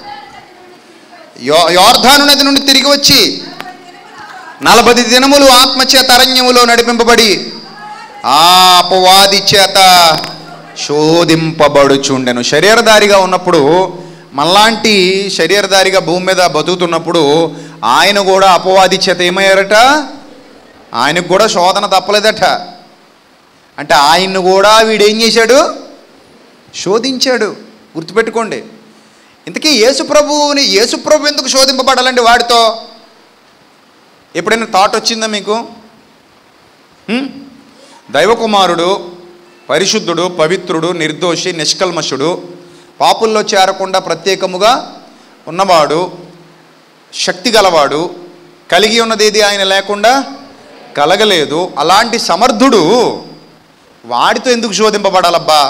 యో యోర్ధాను నది నుండి తిరిగి వచ్చి నలభై దినములు ఆత్మచేత అరణ్యములో నడిపింపబడి ఆ అపవాది చేత శోధింపబడుచుండెను శరీరధారిగా ఉన్నప్పుడు మళ్ళాంటి శరీరధారిగా భూమి మీద బతుకుతున్నప్పుడు ఆయన కూడా అపవాది చేత ఏమయ్యారట ఆయనకు కూడా శోధన తప్పలేదట అంటే ఆయన్ని కూడా వీడేం చేశాడు శోధించాడు గుర్తుపెట్టుకోండి ఇంతకీ యేసుప్రభువుని యేసుప్రభు ఎందుకు శోధింపబడాలండి వాడితో ఎప్పుడైనా థాట్ వచ్చిందా మీకు హ్మ్? దైవకుమారుడు పరిశుద్ధుడు పవిత్రుడు నిర్దోషి నిష్కల్మషుడు పాపుల్లో చేరకుండా ప్రత్యేకముగా ఉన్నవాడు శక్తి గలవాడు కలిగి ఉన్నదేది ఆయన లేకుండా కలగలేదు అలాంటి సమర్థుడు వాడితో ఎందుకు శోధింపబడాలబ్బా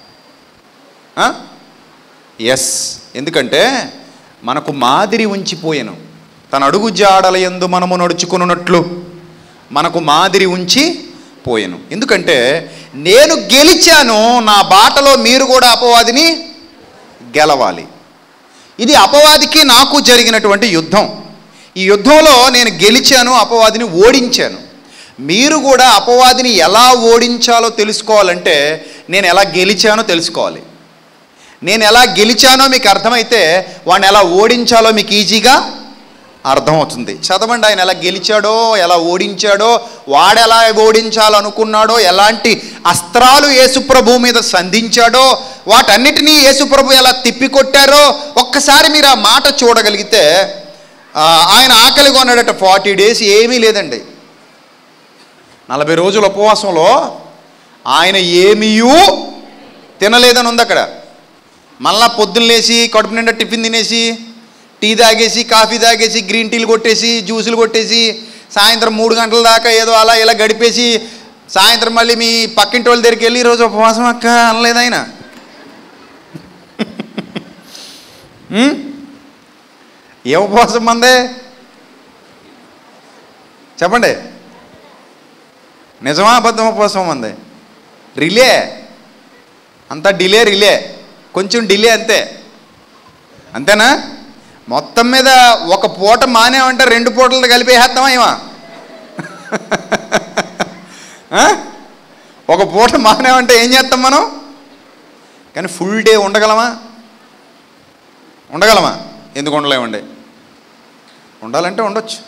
ఎస్ ఎందుకంటే మనకు మాదిరి ఉంచిపోయెను తన అడుగు జాడల యందు మనము నడుచుకున్నట్లు మనకు మాదిరి ఉంచి పోయెను ఎందుకంటే నేను గెలిచాను నా బాటలో మీరు కూడా అపవాదిని గెలవాలి ఇది అపవాదికి నాకు జరిగినటువంటి యుద్ధం ఈ యుద్ధంలో నేను గెలిచాను అపవాదిని ఓడించాను మీరు కూడా అపవాదిని ఎలా ఓడించాలో తెలుసుకోవాలంటే నేను ఎలా గెలిచానో తెలుసుకోవాలి నేను ఎలా గెలిచానో మీకు అర్థమైతే వాడిని ఎలా ఓడించాలో మీకు ఈజీగా అర్థమవుతుంది చదవండి ఆయన ఎలా గెలిచాడో ఎలా ఓడించాడో వాడెలా ఓడించాలనుకున్నాడో ఎలాంటి అస్త్రాలు యేసుప్రభు మీద సంధించాడో వాటన్నిటినీ యేసుప్రభు ఎలా తిప్పికొట్టారో ఒక్కసారి మీరు ఆ మాట చూడగలిగితే ఆ, ఆయన ఆకలిగా ఉన్నాడట ఫార్టీ డేస్ ఏమీ లేదండి నలభై రోజుల ఉపవాసంలో ఆయన ఏమీయూ తినలేదని ఉంది అక్కడ మళ్ళా పొద్దున్న లేచి కడుపు నిండా టిఫిన్ తినేసి టీ తాగేసి కాఫీ తాగేసి గ్రీన్ టీలు కొట్టేసి జ్యూసులు కొట్టేసి సాయంత్రం మూడు గంటల దాకా ఏదో అలా ఇలా గడిపేసి సాయంత్రం మళ్ళీ మీ పక్కింటి వాళ్ళ దగ్గరికి వెళ్ళి ఈరోజు ఉపవాసం అక్క అనలేదు ఆయన ఉం? ఏ ఉపవాసం మందే చెప్పండి నిజమా అబద్ధం ఉపవాసం మంది రిలే అంతా డిలే రిలే కొంచెం డిలే అంతే అంతేనా మొత్తం మీద ఒక పూట మానేమంటే రెండు పూటలతో కలిపేసేస్తామా ఏమా ఆ? ఒక పూట మానేమంటే ఏం చేస్తాం మనం కానీ ఫుల్ డే ఉండగలమా ఉండగలమా ఎందుకు ఉండలేమండి ఉండాలంటే ఉండొచ్చు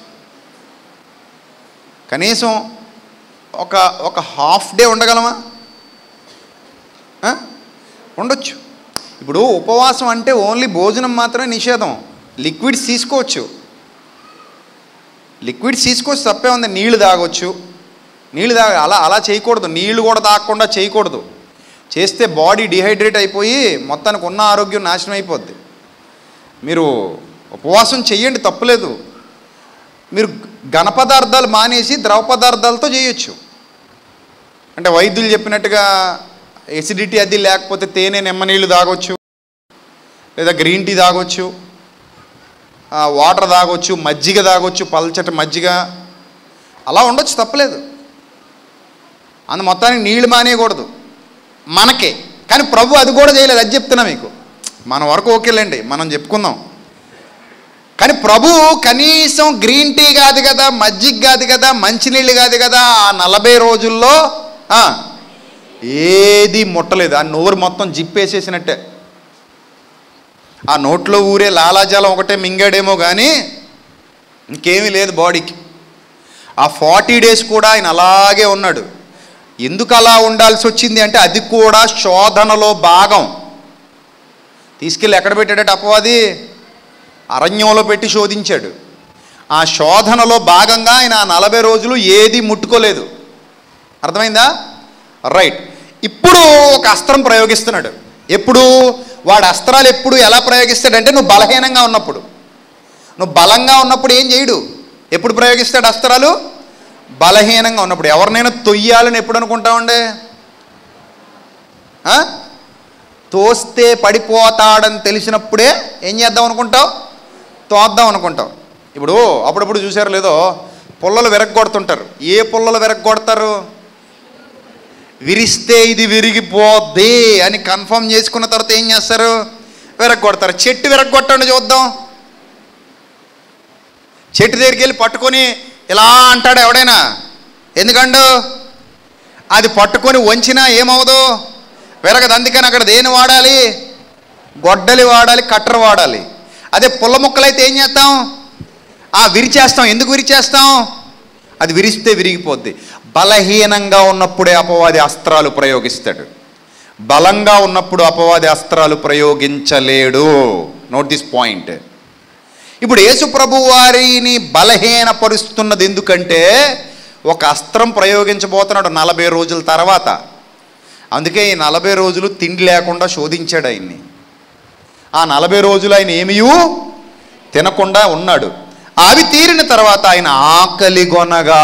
కనీసం ఒక ఒక హాఫ్ డే ఉండగలమా ఆ? ఉండొచ్చు ఇప్పుడు ఉపవాసం అంటే ఓన్లీ భోజనం మాత్రమే నిషేధం లిక్విడ్స్ తీసుకోవచ్చు లిక్విడ్స్ తీసుకోవచ్చు తప్పే ఉంది నీళ్లు తాగొచ్చు నీళ్లు తాగ అలా అలా చేయకూడదు నీళ్లు కూడా తాగకుండా చేయకూడదు చేస్తే బాడీ డిహైడ్రేట్ అయిపోయి మొత్తానికి ఉన్న ఆరోగ్యం నాశనం అయిపోద్ది మీరు ఉపవాసం చెయ్యండి తప్పులేదు మీరు ఘన పదార్థాలు మానేసి ద్రవ పదార్థాలతో చేయొచ్చు అంటే వైద్యులు చెప్పినట్టుగా ఎసిడిటీ అది లేకపోతే తేనె నిమ్మ నీళ్ళు తాగొచ్చు లేదా గ్రీన్ టీ తాగొచ్చు ఆ, వాటర్ తాగొచ్చు మజ్జిగ తాగొచ్చు పల్చటి మజ్జిగ అలా ఉండొచ్చు తప్పలేదు అందు మొత్తానికి నీళ్లు మానేయకూడదు మనకే కానీ ప్రభు అది కూడా చేయలేదు అది చెప్తున్నా మీకు మన వరకు ఓకేలేండి మనం చెప్పుకుందాం కానీ ప్రభు కనీసం గ్రీన్ టీ కాదు కదా మజ్జిగ కాదు కదా మంచినీళ్ళు కాదు కదా ఆ నలభై రోజుల్లో ఆ, ఏది ముట్టలేదు ఆ నోరు మొత్తం జిప్పేసేసినట్టే ఆ నోట్లో ఊరే లాలాజలం ఒకటే మింగాడేమో కానీ ఇంకేమీ లేదు బాడీకి ఆ ఫార్టీ డేస్ కూడా ఆయన అలాగే ఉన్నాడు ఎందుకు అలా ఉండాల్సి వచ్చింది అంటే అది కూడా శోధనలో భాగం తీసుకెళ్ళి ఎక్కడ పెట్టాడట అపవాది అరణ్యంలో పెట్టి శోధించాడు ఆ శోధనలో భాగంగా ఆయన ఆ నలభై రోజులు ఏది ముట్టుకోలేదు అర్థమైందా రైట్ ఇప్పుడు ఒక అస్త్రం ప్రయోగిస్తున్నాడు ఎప్పుడు వాడు అస్త్రాలు ఎప్పుడు ఎలా ప్రయోగిస్తాడంటే నువ్వు బలహీనంగా ఉన్నప్పుడు నువ్వు బలంగా ఉన్నప్పుడు ఏం చేయడు ఎప్పుడు ప్రయోగిస్తాడు అస్త్రాలు బలహీనంగా ఉన్నప్పుడు ఎవరినైనా తొయ్యాలని ఎప్పుడు అనుకుంటామండి ఆ? తోస్తే పడిపోతాడని తెలిసినప్పుడే ఏం చేద్దాం అనుకుంటావు తోద్దాం అనుకుంటావు ఇప్పుడు అప్పుడప్పుడు చూసారు లేదో పుల్లలు విరగొడుతుంటారు ఏ పుల్లలు విరగొడతారు విరిస్తే ఇది విరిగిపోద్ది అని కన్ఫర్మ్ చేసుకున్న తర్వాత ఏం చేస్తారు విరగొడతారు చెట్టు విరగొట్టండి చూద్దాం చెట్టు దగ్గరికి వెళ్ళి పట్టుకొని ఇలా అంటాడు ఎవడైనా ఎందుకండు అది పట్టుకొని వంచినా ఏమవుదు విరగదు అందుకని అక్కడ దేని వాడాలి గొడ్డలి వాడాలి కట్టర్ వాడాలి అదే పుల్ల ముక్కలైతే ఏం చేస్తాం ఆ విరిచేస్తాం ఎందుకు విరిచేస్తాం అది విరిస్తే విరిగిపోద్ది బలహీనంగా ఉన్నప్పుడే అపవాది అస్త్రాలు ప్రయోగిస్తాడు బలంగా ఉన్నప్పుడు అపవాది అస్త్రాలు ప్రయోగించలేడు నోట్ దిస్ పాయింట్ ఇప్పుడు యేసు ప్రభు వారిని బలహీనపరుస్తున్నది ఎందుకంటే ఒక అస్త్రం ప్రయోగించబోతున్నాడు నలభై రోజుల తర్వాత అందుకే ఈ నలభై రోజులు తిండి లేకుండా శోధించాడు ఆయన్ని ఆ నలభై రోజులు ఆయన ఏమీయూ తినకుండా ఉన్నాడు అవి తీరిన తర్వాత ఆయన ఆకలి గొనగా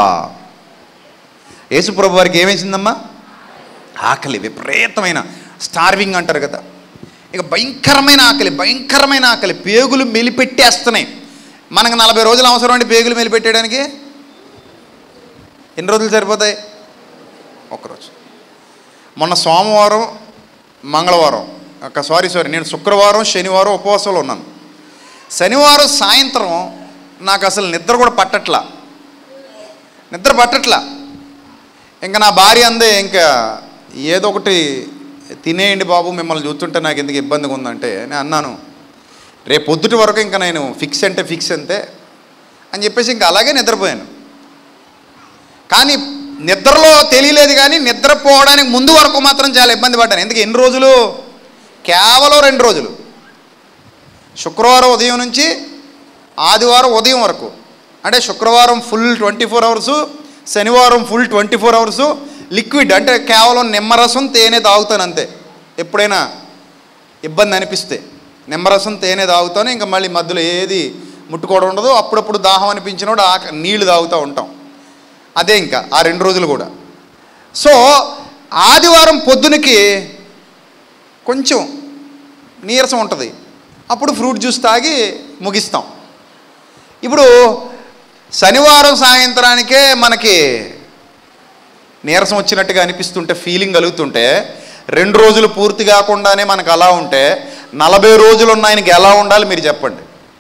యేసుప్రభు వారికి ఏమేసిందమ్మా ఆకలి విపరీతమైన స్టార్వింగ్ అంటారు కదా ఇక భయంకరమైన ఆకలి భయంకరమైన ఆకలి పేగులు మెలిపెట్టేస్తున్నాయి మనకు నలభై రోజులు అవసరం అండి పేగులు మెలిపెట్టేయడానికి ఎన్ని రోజులు సరిపోతాయి ఒక్కరోజు మొన్న సోమవారం మంగళవారం ఒక సారీ సారీ నేను శుక్రవారం శనివారం ఉపవాసంలో ఉన్నాను శనివారం సాయంత్రం నాకు అసలు నిద్ర కూడా పట్టట్లా నిద్ర పట్టట్లా ఇంకా నా భార్య అందే ఇంకా ఏదో ఒకటి తినేయండి బాబు మిమ్మల్ని చూస్తుంటే నాకు ఎందుకు ఇబ్బందిగా ఉందంటే నేను అన్నాను రేపు పొద్దుటి వరకు ఇంకా నేను ఫిక్స్ అంటే ఫిక్స్ అంతే అని చెప్పేసి ఇంకా అలాగే నిద్రపోయాను కానీ నిద్రలో తెలియలేదు కానీ నిద్రపోవడానికి ముందు వరకు మాత్రం చాలా ఇబ్బంది పడ్డాను ఎందుకు ఎన్ని రోజులు కేవలం రెండు రోజులు శుక్రవారం ఉదయం నుంచి ఆదివారం ఉదయం వరకు అంటే శుక్రవారం ఫుల్ ట్వంటీ ఫోర్ అవర్సు శనివారం full twenty four hours liquid అంటే కేవలం నిమ్మరసం తేనె తాగుతాను అంతే ఎప్పుడైనా ఇబ్బంది అనిపిస్తే నిమ్మరసం తేనె తాగుతాను ఇంకా మళ్ళీ మధ్యలో ఏది ముట్టుకోవడం ఉండదు అప్పుడప్పుడు దాహం అనిపించినప్పుడు ఆ నీళ్లు తాగుతూ ఉంటాం అదే ఇంకా ఆ రెండు రోజులు కూడా సో ఆదివారం పొద్దునకి కొంచెం నీరసం ఉంటుంది అప్పుడు ఫ్రూట్ జ్యూస్ తాగి ముగిస్తాం ఇప్పుడు శనివారం సాయంత్రానికే మనకి నీరసం వచ్చినట్టుగా అనిపిస్తుంటే ఫీలింగ్ కలుగుతుంటే రెండు రోజులు పూర్తి కాకుండానే మనకు అలా ఉంటే నలభై రోజులు ఉన్న ఆయనకి ఎలా ఉండాలి మీరు చెప్పండి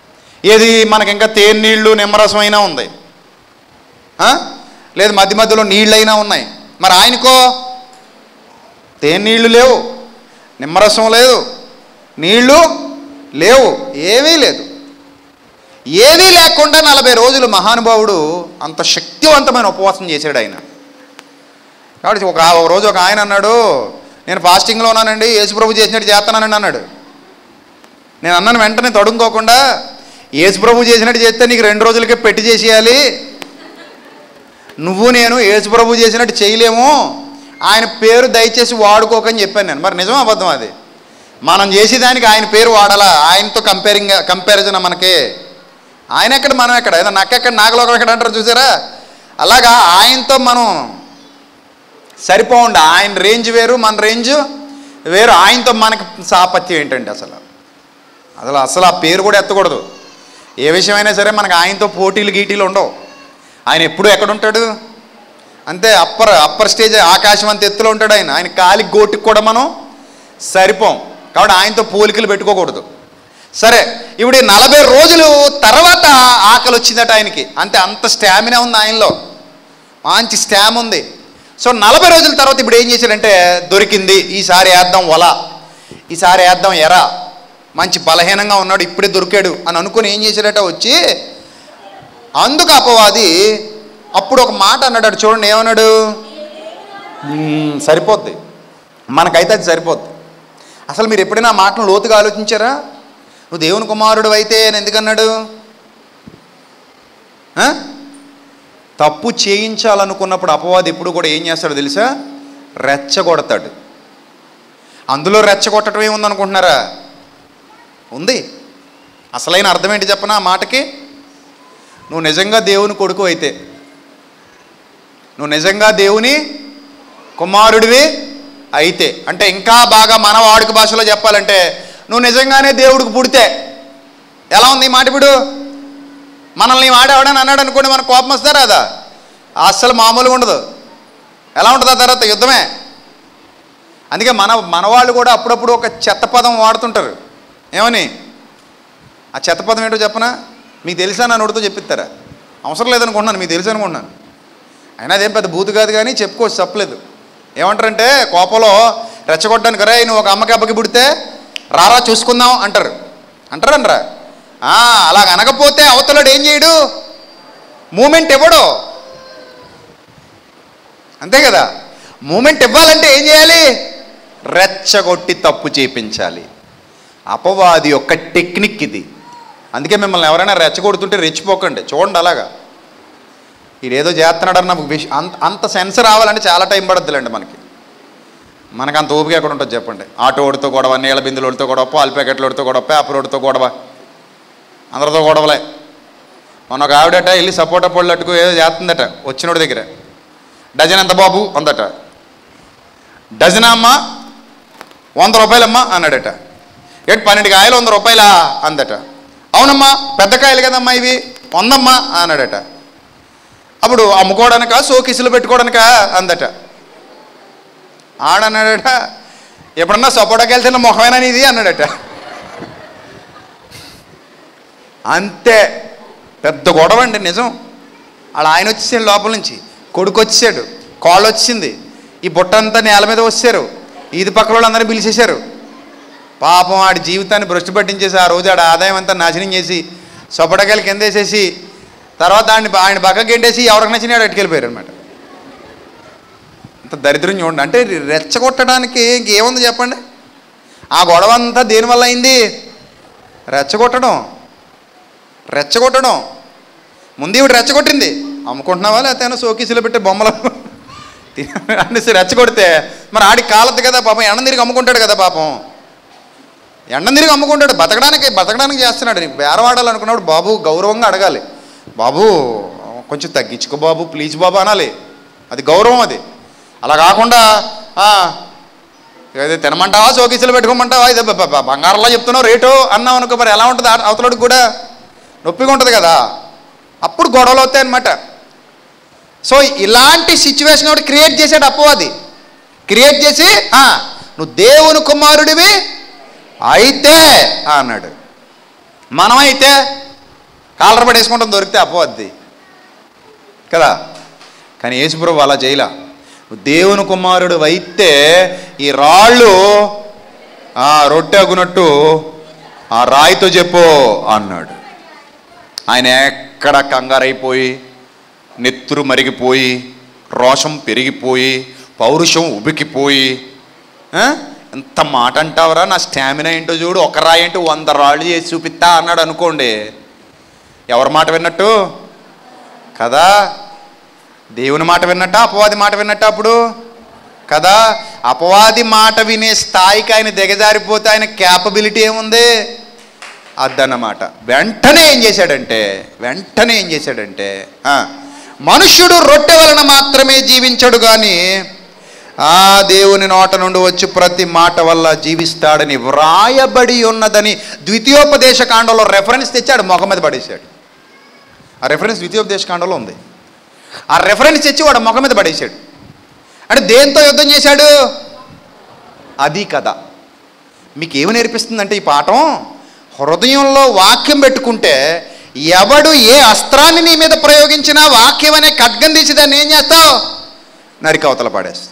ఏది మనకి ఇంకా తేనె నీళ్ళు నిమ్మరసం అయినా ఉంది ఆ? లేదు మధ్య మధ్యలో నీళ్ళైనా ఉన్నాయి మరి ఆయనకో తేనె నీళ్ళు లేవు నిమ్మరసం లేదు నీళ్ళు లేవు ఏమీ లేదు ఏమీ లేకుండా నలభై రోజులు మహానుభావుడు అంత శక్తివంతమైన ఉపవాసం చేశాడు ఆయన కాబట్టి ఒక ఒక రోజు ఒక ఆయన అన్నాడు నేను ఫాస్టింగ్లో ఉన్నానండి యేసుప్రభు చేసినట్టు చేస్తానండి అన్నాడు నేను అన్నాను వెంటనే తడుముకోకుండా యేసుప్రభు చేసినట్టు చేస్తే నీకు రెండు రోజులకే పెట్టి చేసేయాలి నువ్వు నేను యేసుప్రభు చేసినట్టు చేయలేము ఆయన పేరు దయచేసి వాడుకోకని చెప్పాను నేను మరి నిజం అబద్ధం అది మనం చేసేదానికి ఆయన పేరు వాడాలా ఆయనతో కంపేరింగ్ కంపారిజన్ మనకి ఆయన ఎక్కడ మనం ఎక్కడ ఏదో నక్కెక్కడ నాగలోకం ఎక్కడ అంటారు చూసారా అలాగా ఆయనతో మనం సరిపోండి ఆయన రేంజ్ వేరు మన రేంజ్ వేరు ఆయనతో మనకి సాపత్యం ఏంటండి అసలు అసలు అసలు ఆ పేరు కూడా ఎత్తకూడదు ఏ విషయమైనా సరే మనకు ఆయనతో పోటీలు గీటీలు ఉండవు ఆయన ఎప్పుడు ఎక్కడ ఉంటాడు అంతే అప్పర్ అప్పర్ స్టేజ్ ఆకాశం అంత ఎత్తులో ఉంటాడు ఆయన ఆయన కాలి గోటికి కూడా మనం సరిపోం కాబట్టి ఆయనతో పోలికలు పెట్టుకోకూడదు సరే ఇప్పుడు ఈ నలభై రోజులు తర్వాత ఆకలి వచ్చిందట ఆయనకి అంతే అంత స్టామినా ఉంది ఆయనలో మంచి స్టామ్ ఉంది సో నలభై రోజుల తర్వాత ఇప్పుడు ఏం చేశాడంటే దొరికింది ఈసారి వేద్దాం వల ఈసారి వేద్దాం ఎరా మంచి బలహీనంగా ఉన్నాడు ఇప్పుడే దొరికాడు అని అనుకుని ఏం చేశాడట వచ్చి అందుకు అపవాది అప్పుడు ఒక మాట అన్నాడు అటు చూడండి ఏమన్నాడు "మ్మ్, సరిపోద్ది మనకైతే అది సరిపోద్ది అసలు మీరు ఎప్పుడైనా ఆ మాటను లోతుగా ఆలోచించారా నువ్వు దేవుని కుమారుడు అయితే అని ఎందుకన్నాడు ఆ? తప్పు చేయించాలనుకున్నప్పుడు అపవాది ఎప్పుడు కూడా ఏం చేస్తాడో తెలుసా రెచ్చగొడతాడు అందులో రెచ్చగొట్టడం ఏముందనుకుంటున్నారా ఉంది అసలైన అర్థం ఏంటి చెప్పనా ఆ మాటకి నువ్వు నిజంగా దేవుని కొడుకు అయితే నువ్వు నిజంగా దేవుని కుమారుడివి అయితే అంటే ఇంకా బాగా మన వాడుక భాషలో చెప్పాలంటే నువ్వు నిజంగానే దేవుడికి పుడితే ఎలా ఉంది ఈ మాట ఇప్పుడు మనల్ని వాడేవాడని అన్నాడు అనుకోండి మనకు కోపం వస్తారా అదా అస్సలు మామూలుగా ఉండదు ఎలా ఉంటుంది ఆ తర్వాత యుద్ధమే అందుకే మన మనవాళ్ళు కూడా అప్పుడప్పుడు ఒక చెత్త పదం వాడుతుంటారు ఏమని ఆ చెత్త పదం ఏంటో చెప్పనా మీకు తెలుసా నా నోటితో చెప్పిస్తారా అవసరం లేదనుకుంటున్నాను మీకు తెలుసు అనుకుంటున్నాను అయినా అదేం పెద్ద బూతు కాదు కానీ చెప్పుకోవచ్చు తప్పలేదు ఏమంటారంటే కోపంలో రెచ్చగొట్టడానికి రే నువ్వు ఒక అమ్మకి అబ్బకి పుడితే రారా చూసుకుందాం అంటారు అంటారంటరా అలాగ అనకపోతే అవతలడు ఏం చేయడు మూమెంట్ ఇవ్వడు అంతే కదా మూమెంట్ ఇవ్వాలంటే ఏం చేయాలి రెచ్చగొట్టి తప్పు చేపించాలి అపవాది యొక్క టెక్నిక్ ఇది అందుకే మిమ్మల్ని ఎవరైనా రెచ్చగొడుతుంటే రెచ్చిపోకండి చూడండి అలాగా ఇదేదో చేస్తున్నాడన్న విష అంత అంత సెన్స్ రావాలంటే చాలా టైం పడుద్దులేండి మనకి మనకు అంత ఓపిక ఎక్కడ ఉంటుంది చెప్పండి ఆటో ఓడితో గొడవ నీళ్ళ బిందులోడితో గొడవ పాలు ప్యాకెట్లోడితో గొడవ పేపర్ ఓడితో గొడవ అందరితో గొడవలే మొన్న ఒక ఆవిడట వెళ్ళి సపోటా పళ్ళు అట్టుకు ఏదో చేస్తుందట వచ్చినోడి దగ్గర డజన్ ఎంత బాబు అందట డజనా అమ్మా వంద రూపాయలమ్మా అన్నాడట ఏంటి పన్నెండు కాయలు వంద రూపాయలా అందట అవునమ్మా పెద్ద కాయలు కదమ్మా ఇవి వందమ్మా అన్నాడట అప్పుడు అమ్ముకోవడానికా సోకిసులు పెట్టుకోవడానికా అందట ఆడన్నాడట ఎప్పుడన్నా సపోటాకి వెళ్తున్న మొహమేనా ఇది అన్నాడట అంతే పెద్ద గొడవ అండి నిజం అలా ఆయన వచ్చేసాడు లోపల నుంచి కొడుకు వచ్చాడు కాళ్ళు వచ్చింది ఈ బుట్ట అంతా నేల మీద వచ్చారు ఈది పక్కల వాళ్ళందరినీ పిలిచేశారు పాపం ఆడి జీవితాన్ని భ్రష్టు పట్టించేసి ఆ రోజు ఆడ ఆదాయం అంతా నాశనం చేసి సొపటకాయలు కింద వేసేసి తర్వాత ఆయన ఆయన పక్కకి గెంటేసి ఎవరికి నచ్చిన అట్టుకెళ్ళిపోయారు అనమాట అంత దరిద్రం చూడండి అంటే రెచ్చగొట్టడానికి ఇంకేముంది చెప్పండి ఆ గొడవ అంతా దేనివల్ల అయింది రెచ్చగొట్టడం రెచ్చగొట్టడం ముందు ఇవిడ రెచ్చగొట్టింది అమ్ముకుంటున్నావా లేకపోతే ఏమైనా సోకీసులో పెట్టే బొమ్మలు అనేసి రెచ్చగొడితే మరి ఆడికి కాలద్దు కదా పాపం ఎండ తిరిగి అమ్ముకుంటాడు కదా పాపం ఎండ తిరిగి అమ్ముకుంటాడు బతకడానికి బతకడానికి చేస్తున్నాడు నీకు బేరవాడాలనుకున్నప్పుడు బాబు గౌరవంగా అడగాలి బాబు కొంచెం తగ్గించుకో బాబు ప్లీజ్ బాబు అనాలి అది గౌరవం అది అలా కాకుండా "ఆ, ఏదో తినమంటావా సోకీసులు పెట్టుకోమంటావా ఇది బ- బ- బంగారంలో చెప్తున్నావు రేటు అన్నావు అనుకో మరి ఎలా ఉంటుంది ఆ- అవతలడికి కూడా నొప్పిగా ఉంటుంది కదా అప్పుడు గొడవలు అవుతాయి అనమాట సో ఇలాంటి సిచ్యువేషన్ ఒకటి క్రియేట్ చేశాడు అప్పవాది క్రియేట్ చేసి "ఆ, నువ్వు దేవుని కుమారుడివి అయితే అన్నాడు మనమైతే కాలర్ పడేసుకుంటాం దొరికితే అపోద్ది కదా కానీ యేసుప్రభు అలా చేయలా దేవుని కుమారుడు అయితే ఈ రాళ్ళు ఆ రొట్టె అగునట్టు ఆ రాయితో చెప్పు అన్నాడు ఆయన ఎక్కడ కంగారైపోయి నెత్తురు మరిగిపోయి రోషం పెరిగిపోయి పౌరుషం ఉబికిపోయి ఆ? ఎంత మాట అంటావరా నా స్టామినా ఏంటో చూడు ఒక రాయి ఏంటో వంద రాళ్ళు చేసి చూపిస్తా అన్నాడు అనుకోండి ఎవరి మాట విన్నట్టు కదా దేవుని మాట విన్నట్ట అపవాది మాట విన్నట్ట అప్పుడు కదా అపవాది మాట వినే స్థాయికి ఆయన దిగజారిపోతే ఆయన క్యాపబిలిటీ ఏముంది అద్దన్నమాట వెంటనే ఏం చేశాడంటే వెంటనే ఏం చేశాడంటే ఆ, మనుష్యుడు రొట్టె వలన మాత్రమే జీవించడు కానీ ఆ దేవుని నోట నుండి వచ్చి ప్రతి మాట వల్ల జీవిస్తాడని వ్రాయబడి ఉన్నదని ద్వితీయోపదేశ కాండంలో రెఫరెన్స్ తెచ్చాడు మొఖం మీద పడేశాడు ఆ రెఫరెన్స్ ద్వితీయోపదేశ కాండంలో ఉంది ఆ రెఫరెన్స్ తెచ్చి వాడు ముఖం మీద పడేశాడు అంటే దేంతో యుద్ధం చేశాడు అది కథ మీకు ఏమి నేర్పిస్తుందంటే ఈ పాఠం హృదయంలో వాక్యం పెట్టుకుంటే ఎవడు ఏ అస్త్రాన్ని నీ మీద ప్రయోగించినా వాక్యం అనే ఖడ్గం తీసి దాన్ని ఏం చేస్తావు నరికవతల పాడేస్తావు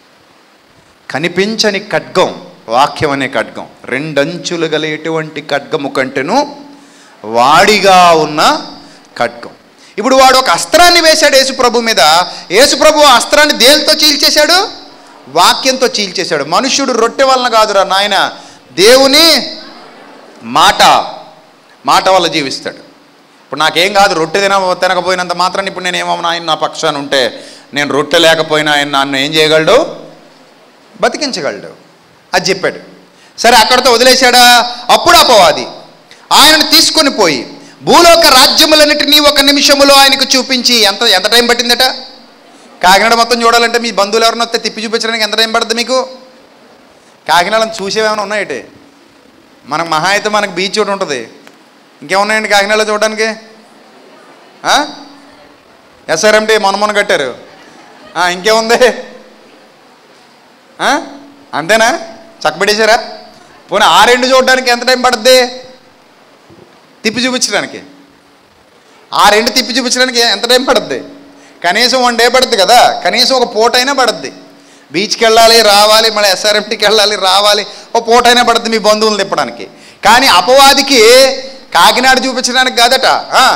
కనిపించని ఖడ్గం వాక్యం అనే ఖడ్గం రెండంచులు గల ఎటువంటి ఖడ్గము కంటేను వాడిగా ఉన్న ఖడ్గం ఇప్పుడు వాడు ఒక అస్త్రాన్ని వేశాడు యేసుప్రభు మీద యేసుప్రభు ఆ అస్త్రాన్ని దేనితో చీల్చేశాడు వాక్యంతో చీల్చేశాడు మనుష్యుడు రొట్టె వలన కాదురా నాయన దేవుని మాట మాట వల్ల జీవిస్తాడు ఇప్పుడు నాకేం కాదు రొట్టె తిన తినకపోయినంత మాత్రాన్ని ఇప్పుడు నేను ఏమన్నా ఆయన నా పక్షాన ఉంటే నేను రొట్టె లేకపోయినా ఆయన నన్ను ఏం చేయగలడు బతికించగలడు అది చెప్పాడు సరే అక్కడితో వదిలేశాడా అప్పుడు అపవాది ఆయనను తీసుకొని పోయి భూలోక రాజ్యములన్నిటినీ ఒక నిమిషములో ఆయనకు చూపించి ఎంత ఎంత టైం పట్టిందట కాకినాడ మొత్తం చూడాలంటే మీ బంధువులు ఎవరైనా వస్తే తిప్పి చూపించడానికి ఎంత టైం పడుతుంది మీకు కాకినాడని చూసేవేమైనా ఉన్నాయటే మనకు మహా అయితే మనకు బీచ్ ఒకటి ఉంటుంది ఇంకేమున్నాయండి కాకినాడలో చూడడానికి ఎస్ఆర్ఎండి మొన్న మొన్న కట్టారు ఆ, ఇంకేముంది ఆ? అంతేనా చక్కబెట్టేశారా పోనీ ఆ రెండు చూడడానికి ఎంత టైం పడుద్ది తిప్పి చూపించడానికి ఆ రెండు తిప్పి చూపించడానికి ఎంత టైం పడుద్ది కనీసం వన్ డే పడుద్ది కదా కనీసం ఒక పూట అయినా పడుద్ది బీచ్కి వెళ్ళాలి రావాలి మళ్ళీ ఎస్ఆర్ఎంటీకి వెళ్ళాలి రావాలి ఒక పూట అయినా పడుద్ది మీ బంధువులు తిప్పడానికి కానీ అపవాదికి కాకినాడ చూపించడానికి కాదట ఆ.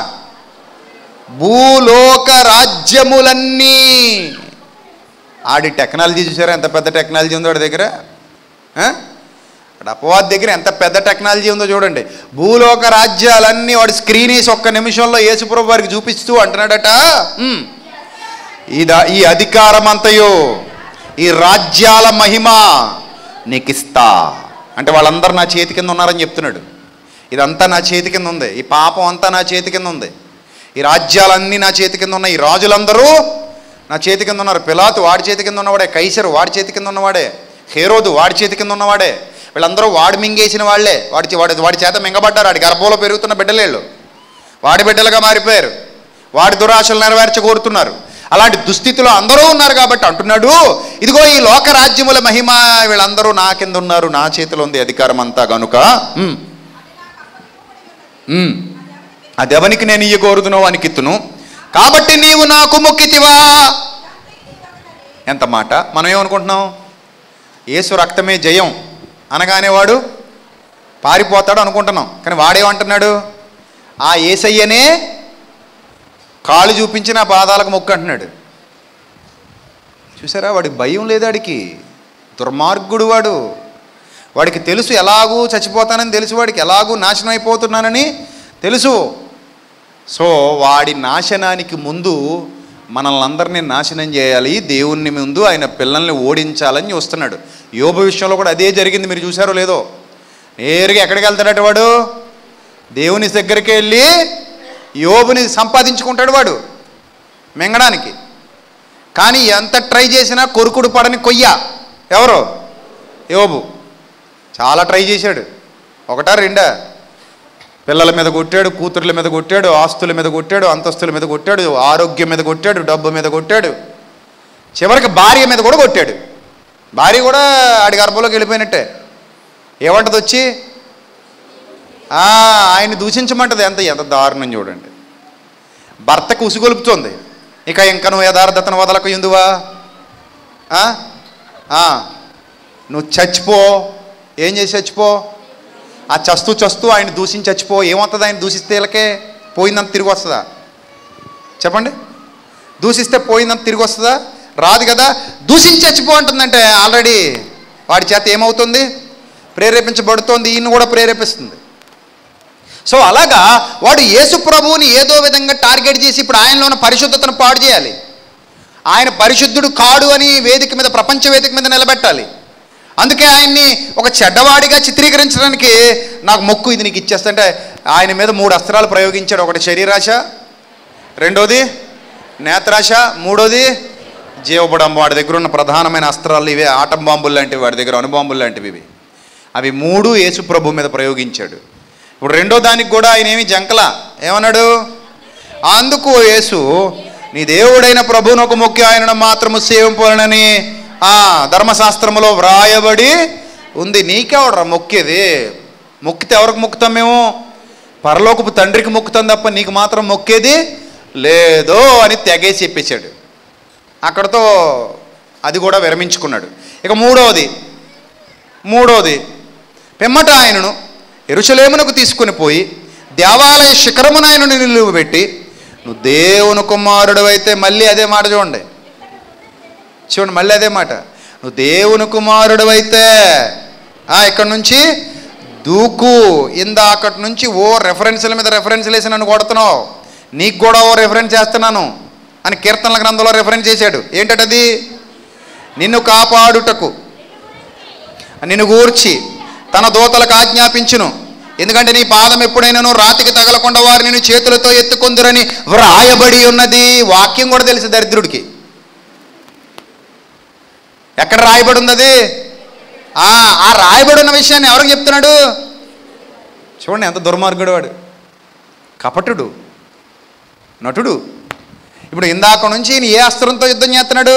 భూలోక రాజ్యములన్నీ ఆడి టెక్నాలజీ చూసారా ఎంత పెద్ద టెక్నాలజీ ఉందో వాడి దగ్గర ఆ? అక్కడ అపవాది దగ్గర ఎంత పెద్ద టెక్నాలజీ ఉందో చూడండి భూలోక రాజ్యాలన్నీ వాడు స్క్రీన్ వేసి ఒక్క నిమిషంలో యేసుప్రభు వారికి చూపిస్తూ అంటున్నాడట "ఉమ్, ఇద ఈ అధికారం అంతయు ఈ రాజ్యాల మహిమ నీకు ఇస్తా అంటే వాళ్ళందరూ నా చేతి కింద ఉన్నారని చెప్తున్నాడు ఇదంతా నా చేతి కింద ఉంది ఈ పాపం అంతా నా చేతి కింద ఉంది ఈ రాజ్యాలన్నీ నా చేతి కింద ఉన్నాయి ఈ రాజులందరూ నా చేతి కింద ఉన్నారు పిలాతు వాడి చేతి కింద ఉన్నవాడే కైసరు వాడి చేతి కింద ఉన్నవాడే హేరోదు వాడి చేతి కింద ఉన్నవాడే వీళ్ళందరూ వాడు మింగేసిన వాళ్ళే వాడి చే- వాడి వాడి చేత మింగబడ్డారు వాడి గర్భంలో పెరుగుతున్న బిడ్డలేళ్ళు వాడి బిడ్డలుగా మారిపోయారు వాడి దురాశలు నెరవేర్చ కోరుతున్నారు అలాంటి దుస్థితిలో అందరూ ఉన్నారు కాబట్టి అంటున్నాడు ఇదిగో ఈ లోక రాజ్యముల మహిమ వీళ్ళందరూ నా కింద ఉన్నారు నా చేతిలో ఉంది అధికారం అంతా గనుక ఉమ్. ఉమ్. అది ఎవనికి నేను ఇయ్య కోరుదునో వానికి ఇత్తును కాబట్టి నీవు నాకు మొక్కితివా ఎంత మాట మనం ఏమనుకుంటున్నాం యేసు రక్తమే జయం అనగానే వాడు పారిపోతాడు అనుకుంటున్నాం కానీ వాడేమంటున్నాడు ఆ ఏసయ్యనే కాళ్ళు చూపించి నా పాదాలకు మొక్కు అంటున్నాడు చూసారా వాడికి భయం లేదు వాడికి దుర్మార్గుడు వాడు వాడికి తెలుసు ఎలాగూ చచ్చిపోతానని తెలుసు వాడికి ఎలాగూ నాశనం అయిపోతున్నానని తెలుసు సో వాడి నాశనానికి ముందు మనల్ని అందరినీ నాశనం చేయాలి దేవుని ముందు ఆయన పిల్లల్ని ఓడించాలని చూస్తున్నాడు యోబ విషయంలో కూడా అదే జరిగింది మీరు చూసారో లేదో నేరుగా ఎక్కడికి వెళ్తాడట వాడు దేవుని దగ్గరికి వెళ్ళి యోబుని సంపాదించుకుంటాడు వాడు మింగడానికి కానీ ఎంత ట్రై చేసినా కొరుకుడు పడని కొయ్య ఎవరు యోబు చాలా ట్రై చేశాడు ఒకటా రెండా పిల్లల మీద కొట్టాడు కూతుర్ల మీద కొట్టాడు ఆస్తుల మీద కొట్టాడు అంతస్తుల మీద కొట్టాడు ఆరోగ్యం మీద కొట్టాడు డబ్బు మీద కొట్టాడు చివరికి భార్య మీద కూడా కొట్టాడు భార్య కూడా ఆడి గర్భంలోకి వెళ్ళిపోయినట్టే ఏమంటది వచ్చి ఆ, ఆయన దూషించమంటది ఎంత ఎంత దారుణం చూడండి భర్తకు ఉసుగొలుపుతోంది ఇక ఇంకా నువ్వు యథార్థతను వదలకు ఎందువా ఆ? ఆ, నువ్వు చచ్చిపో ఏం చేసి చచ్చిపో ఆ చస్తూ చస్తూ ఆయన దూషించి చచ్చిపో ఏమవుతుంది ఆయన దూషిస్తే వీళ్ళకే పోయిందంత తిరిగి వస్తుందా చెప్పండి దూషిస్తే పోయిందంత తిరిగి వస్తుందా రాదు కదా దూషించి చచ్చిపో అంటుందంటే ఆల్రెడీ వాడి చేత ఏమవుతుంది ప్రేరేపించబడుతోంది ఈయన కూడా ప్రేరేపిస్తుంది సో అలాగా వాడు యేసు ప్రభువుని ఏదో విధంగా టార్గెట్ చేసి ఇప్పుడు ఆయనలో ఉన్న పరిశుద్ధతను పాడు చేయాలి ఆయన పరిశుద్ధుడు కాడు అని వేదిక మీద ప్రపంచ వేదిక మీద నిలబెట్టాలి అందుకే ఆయన్ని ఒక చెడ్డవాడిగా చిత్రీకరించడానికి నాకు మొక్కు ఇది నీకు ఇచ్చేస్తుంటే ఆయన మీద మూడు అస్త్రాలు ప్రయోగించాడు ఒకటి శరీరాశ రెండోది నేత్రాశ మూడోది జీవబడం వాడి దగ్గర ఉన్న ప్రధానమైన అస్త్రాలు ఇవే ఆటం బాంబులు లాంటివి వాడి దగ్గర అణుబాంబులు లాంటివి ఇవి అవి మూడు యేసు ప్రభు మీద ప్రయోగించాడు ఇప్పుడు రెండో దానికి కూడా ఆయన ఏమి జంకల ఏమన్నాడు అందుకు యేసు నీ దేవుడైన ప్రభువునొక మొక్కి ఆయనను మాత్రము సేవింపాలని ఆ ధర్మశాస్త్రములో వ్రాయబడి ఉంది నీకెవడరా మొక్కేది మొక్కితే ఎవరికి మొక్కుతాం మేము పరలోకపు తండ్రికి మొక్కుతాం తప్ప నీకు మాత్రం మొక్కేది లేదో అని తెగేసి చెప్పేశాడు అక్కడతో అది కూడా విరమించుకున్నాడు ఇక మూడవది మూడవది పిమ్మట ఆయనను ఎరుసలేమునకు తీసుకుని పోయి దేవాలయ శిఖరమున ఆయనను నిలువబెట్టి నువ్వు దేవుని కుమారుడు అయితే మళ్ళీ అదే మాట చూడండి చూడండి మళ్ళీ అదే మాట నువ్వు దేవుని కుమారుడు అయితే ఇక్కడ నుంచి దూకు ఇందాకటి నుంచి ఓ రెఫరెన్స్ల మీద రెఫరెన్స్లు వేసి నన్ను కొడుతున్నావు నీకు కూడా ఓ రెఫరెన్స్ చేస్తున్నాను అని కీర్తనల గ్రంథంలో రెఫరెన్స్ చేశాడు ఏంటది నిన్ను కాపాడుటకు నిన్ను గూర్చి తన దూతలకు ఆజ్ఞాపించును ఎందుకంటే నీ పాదం ఎప్పుడైనాను రాతికి తగలకుండా వారు నేను చేతులతో ఎత్తుకొందురని వ్రాయబడి ఉన్నది వాక్యం కూడా తెలుసు దరిద్రుడికి ఎక్కడ రాయబడి ఉంది అది ఆ ఆ రాయబడి ఉన్న విషయాన్ని ఎవరికి చెప్తున్నాడు చూడండి ఎంత దుర్మార్గుడు వాడు కపటుడు నటుడు ఇప్పుడు ఇందాక నుంచి ఈయన ఏ అస్త్రంతో యుద్ధం చేస్తున్నాడు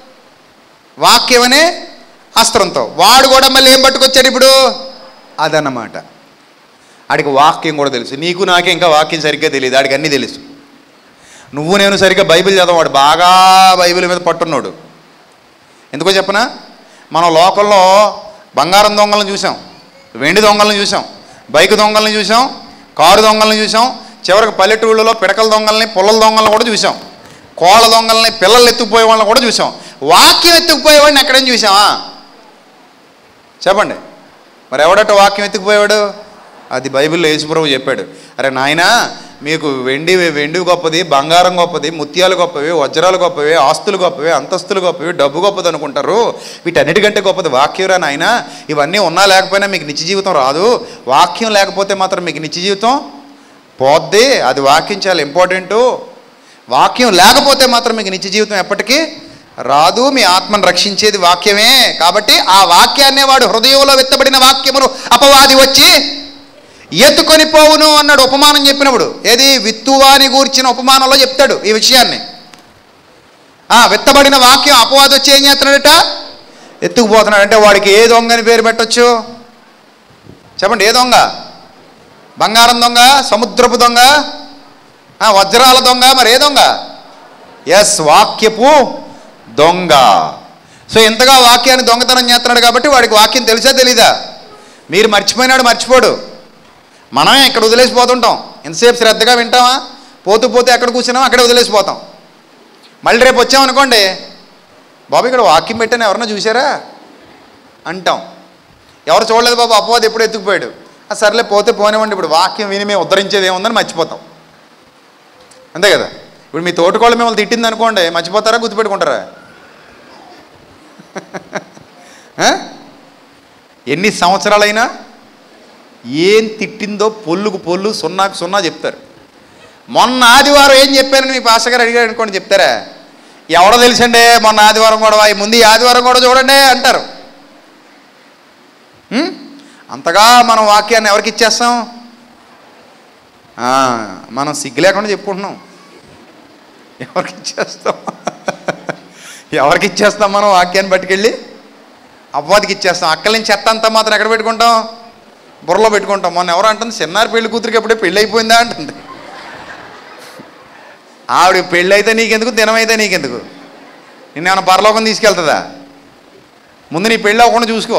వాక్యం అనే అస్త్రంతో వాడు కూడా మళ్ళీ ఏం పట్టుకొచ్చాడు ఇప్పుడు అదన్నమాట ఆడికి వాక్యం కూడా తెలుసు నీకు నాకే ఇంకా వాక్యం సరిగ్గా తెలియదు ఆడికి అన్నీ తెలుసు నువ్వు నేను సరిగ్గా బైబిల్ చదవం వాడు బాగా బైబిల్ మీద పట్టున్నాడు ఎందుకో చెప్పనా మనం లోకల్లో బంగారం దొంగలను చూసాం వెండి దొంగలను చూసాం బైక్ దొంగలను చూసాం కారు దొంగలను చూసాం చివరికి పల్లెటూళ్ళలో పిడకల దొంగల్ని పుల్లల దొంగలను కూడా చూసాం కోళ్ళ దొంగల్ని పిల్లలు ఎత్తుకుపోయే వాళ్ళని కూడా చూసాం వాక్యం ఎత్తుకుపోయేవాడిని ఎక్కడైనా చూసామా చెప్పండి మరి ఎవడట వాక్యం ఎత్తుకుపోయాడు అది బైబిల్లో యేసుప్రభు చెప్పాడు అరే నాయనా మీకు వెండి వెండి గొప్పది బంగారం గొప్పది ముత్యాలు గొప్పవి వజ్రాలు గొప్పవి ఆస్తులు గొప్పవి అంతస్తులు గొప్పవి డబ్బు గొప్పది అనుకుంటారు వీటన్నిటికంటే గొప్పది వాక్యంరా నాయన ఇవన్నీ ఉన్నా లేకపోయినా మీకు నిత్య జీవితం రాదు వాక్యం లేకపోతే మాత్రం మీకు నిత్య జీవితం పోద్ది అది వాక్యం చాలా ఇంపార్టెంటు వాక్యం లేకపోతే మాత్రం మీకు నిత్య జీవితం ఎప్పటికీ రాదు మీ ఆత్మను రక్షించేది వాక్యమే కాబట్టి ఆ వాక్యాన్నే వాడు హృదయంలో వెత్తబడిన వాక్యమును అపవాది వచ్చి ఎత్తుకొని పోవును అన్నాడు ఉపమానం చెప్పినప్పుడు ఏది విత్తువాని గూర్చిన ఉపమానంలో చెప్తాడు ఈ విషయాన్ని ఆ విత్తబడిన వాక్యం అపవాది వచ్చి ఏం చేస్తున్నాడట ఎత్తుకుపోతున్నాడు అంటే వాడికి ఏ దొంగ అని పేరు పెట్టొచ్చు చెప్పండి ఏ దొంగ బంగారం దొంగ సముద్రపు దొంగ ఆ, వజ్రాల దొంగ మరి ఏ దొంగ ఎస్ వాక్యపు దొంగ సో ఇంతగా వాక్యాన్ని దొంగతనం చేస్తున్నాడు కాబట్టి వాడికి వాక్యం తెలుసా తెలీదా మీరు మర్చిపోయినాడు మర్చిపోడు మనమే ఇక్కడ వదిలేసిపోతుంటాం ఎంతసేపు శ్రద్ధగా వింటామా పోతూ పోతూ ఎక్కడ కూర్చున్నాం అక్కడే వదిలేసిపోతాం మళ్ళీ రేపు వచ్చామనుకోండి బాబు ఇక్కడ వాక్యం పెట్టాను ఎవరన్నా చూసారా అంటాం ఎవరు చూడలేదు బాబు అపవాది ఎప్పుడు ఎత్తుకుపోయాడు ఆ సర్లే పోతే పోనివ్వండి ఇప్పుడు వాక్యం విని మేము ఉద్ధరించేది ఏముందని మర్చిపోతాం అంతే కదా ఇప్పుడు మీ తోటకోళ్ళు మిమ్మల్ని తిట్టింది అనుకోండి మర్చిపోతారా గుర్తుపెట్టుకుంటారా ఆ? ఎన్ని సంవత్సరాలైనా ఏం తిట్టిందో పొల్లుకు పొల్లు సున్నాకు సున్నా చెప్తారు మొన్న ఆదివారం ఏం చెప్పారని మీ పాస్టర్ గారు అడిగారు అనుకోండి చెప్తారా ఎవడో తెలుసండి మొన్న ఆదివారం గొడవ ఈ ముందు ఈ ఆదివారం కూడా చూడండి అంటారు ఉం? అంతగా మనం వాక్యాన్ని ఎవరికి ఇచ్చేస్తాం ఆ, మనం సిగ్గు లేకుండా చెప్పుకుంటున్నాం ఎవరికి ఇచ్చేస్తాం ఎవరికి ఇచ్చేస్తాం మనం వాక్యాన్ని పట్టుకెళ్ళి అవ్వదికి ఇచ్చేస్తాం అక్కడి నుంచి చెత్త అంతా మాత్రం ఎక్కడ పెట్టుకుంటాం బుర్రలో పెట్టుకుంటాం మొన్న ఎవరు అంటుంది చిన్నారి పెళ్లి కూతురికి ఎప్పుడే పెళ్ళి అయిపోయిందా అంటుంది ఆవిడ పెళ్ళి అయితే నీకెందుకు దినమైతే నీకెందుకు నిన్నేమైనా పరలోకం తీసుకెళ్తుందా ముందు నీ పెళ్ళి అవ్వకుండా చూసుకో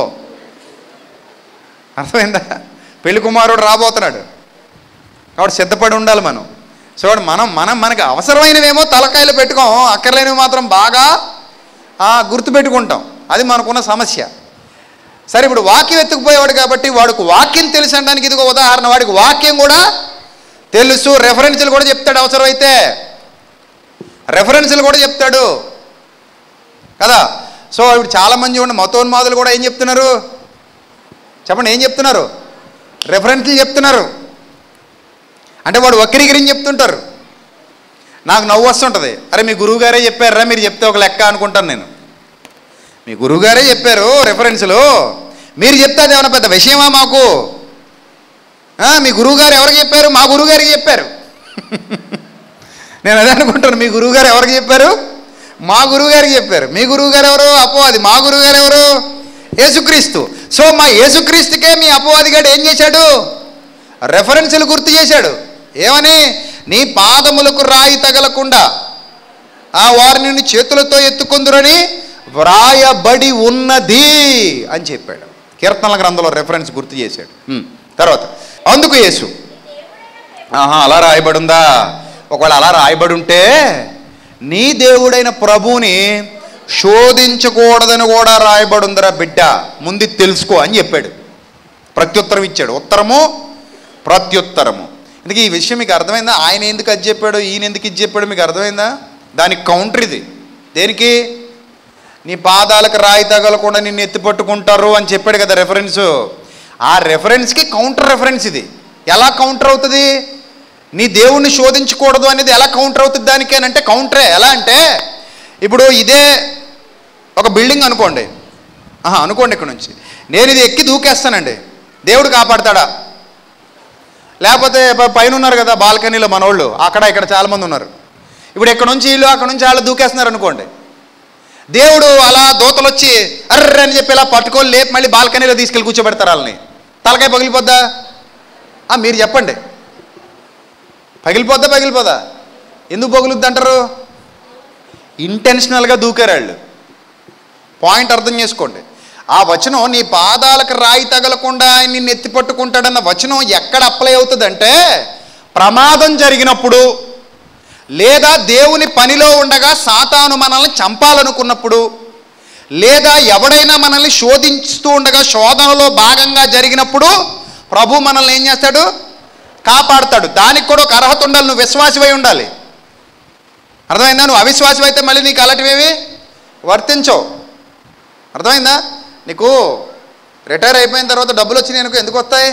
అర్థమైందా పెళ్లి కుమారుడు రాబోతున్నాడు కాబట్టి సిద్ధపడి ఉండాలి మనం సో మనం మనం మనకి అవసరమైనవేమో తలకాయలు పెట్టుకోం అక్కర్లేనివి మాత్రం బాగా ఆ, గుర్తుపెట్టుకుంటాం అది మనకున్న సమస్య సరే ఇప్పుడు వాక్యం ఎత్తుకుపోయేవాడు కాబట్టి వాడికి వాక్యం తెలుసు అనడానికి ఇది ఒక ఉదాహరణ వాడికి వాక్యం కూడా తెలుసు రెఫరెన్స్లు కూడా చెప్తాడు అవసరమైతే రెఫరెన్స్లు కూడా చెప్తాడు కదా సో ఇప్పుడు చాలామంది ఉండి మతోన్మాదులు కూడా ఏం చెప్తున్నారు చెప్పండి ఏం చెప్తున్నారు రెఫరెన్స్లు చెప్తున్నారు అంటే వాడు వక్రీకరించి చెప్తుంటారు నాకు నవ్వు వస్తుంటుంది అరే మీ గురువుగారే చెప్పారా మీరు చెప్తే ఒక లెక్క అనుకుంటాను నేను మీ గురువుగారే చెప్పారు రెఫరెన్స్లు మీరు చెప్తే అది ఏమైనా పెద్ద విషయమా మాకు ఆ, మీ గురువుగారు ఎవరికి చెప్పారు మా గురువుగారికి చెప్పారు నేను అదే అనుకుంటాను మీ గురువుగారు ఎవరికి చెప్పారు మా గురువుగారికి చెప్పారు మీ గురువుగారు ఎవరు అపవాది మా గురువుగారు ఎవరు యేసుక్రీస్తు సో మా యేసుక్రీస్తుకే మీ అపవాదిగాడు ఏం చేశాడు రెఫరెన్సులు గుర్తు చేశాడు ఏమని నీ పాదములకు రాయి తగలకుండా ఆ వారిని నిన్ను చేతులతో ఎత్తుకుందురని వ్రాయబడి ఉన్నది అని చెప్పాడు కీర్తనల గ్రంథంలో రెఫరెన్స్ గుర్తు చేశాడు ఉమ్, తర్వాత అందుకు యేసు ఆహా అలా రాయబడి ఉందా ఒకవేళ అలా రాయబడి ఉంటే నీ దేవుడైన ప్రభువుని శోధించకూడదని కూడా రాయబడి ఉందిరా బిడ్డ ముందు ఇది తెలుసుకో అని చెప్పాడు ప్రత్యుత్తరం ఇచ్చాడు ఉత్తరము ప్రత్యుత్తరము ఇందుకే ఈ విషయం మీకు అర్థమైందా ఆయన ఎందుకు అది చెప్పాడు ఈయన ఎందుకు ఇది చెప్పాడు మీకు అర్థమైందా దానికి కౌంటర్ ఇది దేనికి నీ పాదాలకు రాయి తగలకుండా నిన్ను ఎత్తి పట్టుకుంటారు అని చెప్పాడు కదా రెఫరెన్స్ ఆ రెఫరెన్స్కి కౌంటర్ రెఫరెన్స్ ఇది ఎలా కౌంటర్ అవుతుంది నీ దేవుణ్ణి శోధించకూడదు అనేది ఎలా కౌంటర్ అవుతుంది దానికి అని అంటే కౌంటరే ఎలా అంటే ఇప్పుడు ఇదే ఒక బిల్డింగ్ అనుకోండి ఆహా అనుకోండి ఇక్కడ నుంచి నేను ఇది ఎక్కి దూకేస్తానండి దేవుడు కాపాడతాడా లేకపోతే ప- పైన ఉన్నారు కదా బాల్కనీలో మనోళ్ళు అక్కడ ఇక్కడ చాలామంది ఉన్నారు ఇప్పుడు ఇక్కడ నుంచి వీళ్ళు అక్కడ నుంచి వాళ్ళు దూకేస్తున్నారు అనుకోండి దేవుడు అలా దూతలు వచ్చి అర్ర అని చెప్పి ఇలా పట్టుకొని లేపి మళ్ళీ బాల్కనీలో తీసుకెళ్ళి కూర్చోబెడతారు వాళ్ళని తలకాయ పగిలిపోద్దా ఆ, మీరు చెప్పండి పగిలిపోద్దా పగిలిపోదా ఎందుకు పగులుద్ది అంటారు ఇంటెన్షనల్గా దూకారు వాళ్ళు పాయింట్ అర్థం చేసుకోండి ఆ వచనం నీ పాదాలకు రాయి తగలకుండా ఆయన నిన్ను ఎత్తి పట్టుకుంటాడన్న వచనం ఎక్కడ అప్లై అవుతుందంటే ప్రమాదం జరిగినప్పుడు లేదా దేవుని పనిలో ఉండగా సాతాను మనల్ని చంపాలనుకున్నప్పుడు లేదా ఎవడైనా మనల్ని శోధించుతూ ఉండగా శోధనలో భాగంగా జరిగినప్పుడు ప్రభు మనల్ని ఏం చేస్తాడు కాపాడుతాడు దానికి కూడా ఒక అర్హత ఉండాలి నువ్వు విశ్వాసమై ఉండాలి అర్థమైందా నువ్వు అవిశ్వాసం అయితే మళ్ళీ నీకు అలాంటివేవి వర్తించవు అర్థమైందా నీకు రిటైర్ అయిపోయిన తర్వాత డబ్బులు వచ్చి నేను ఎందుకు వస్తాయి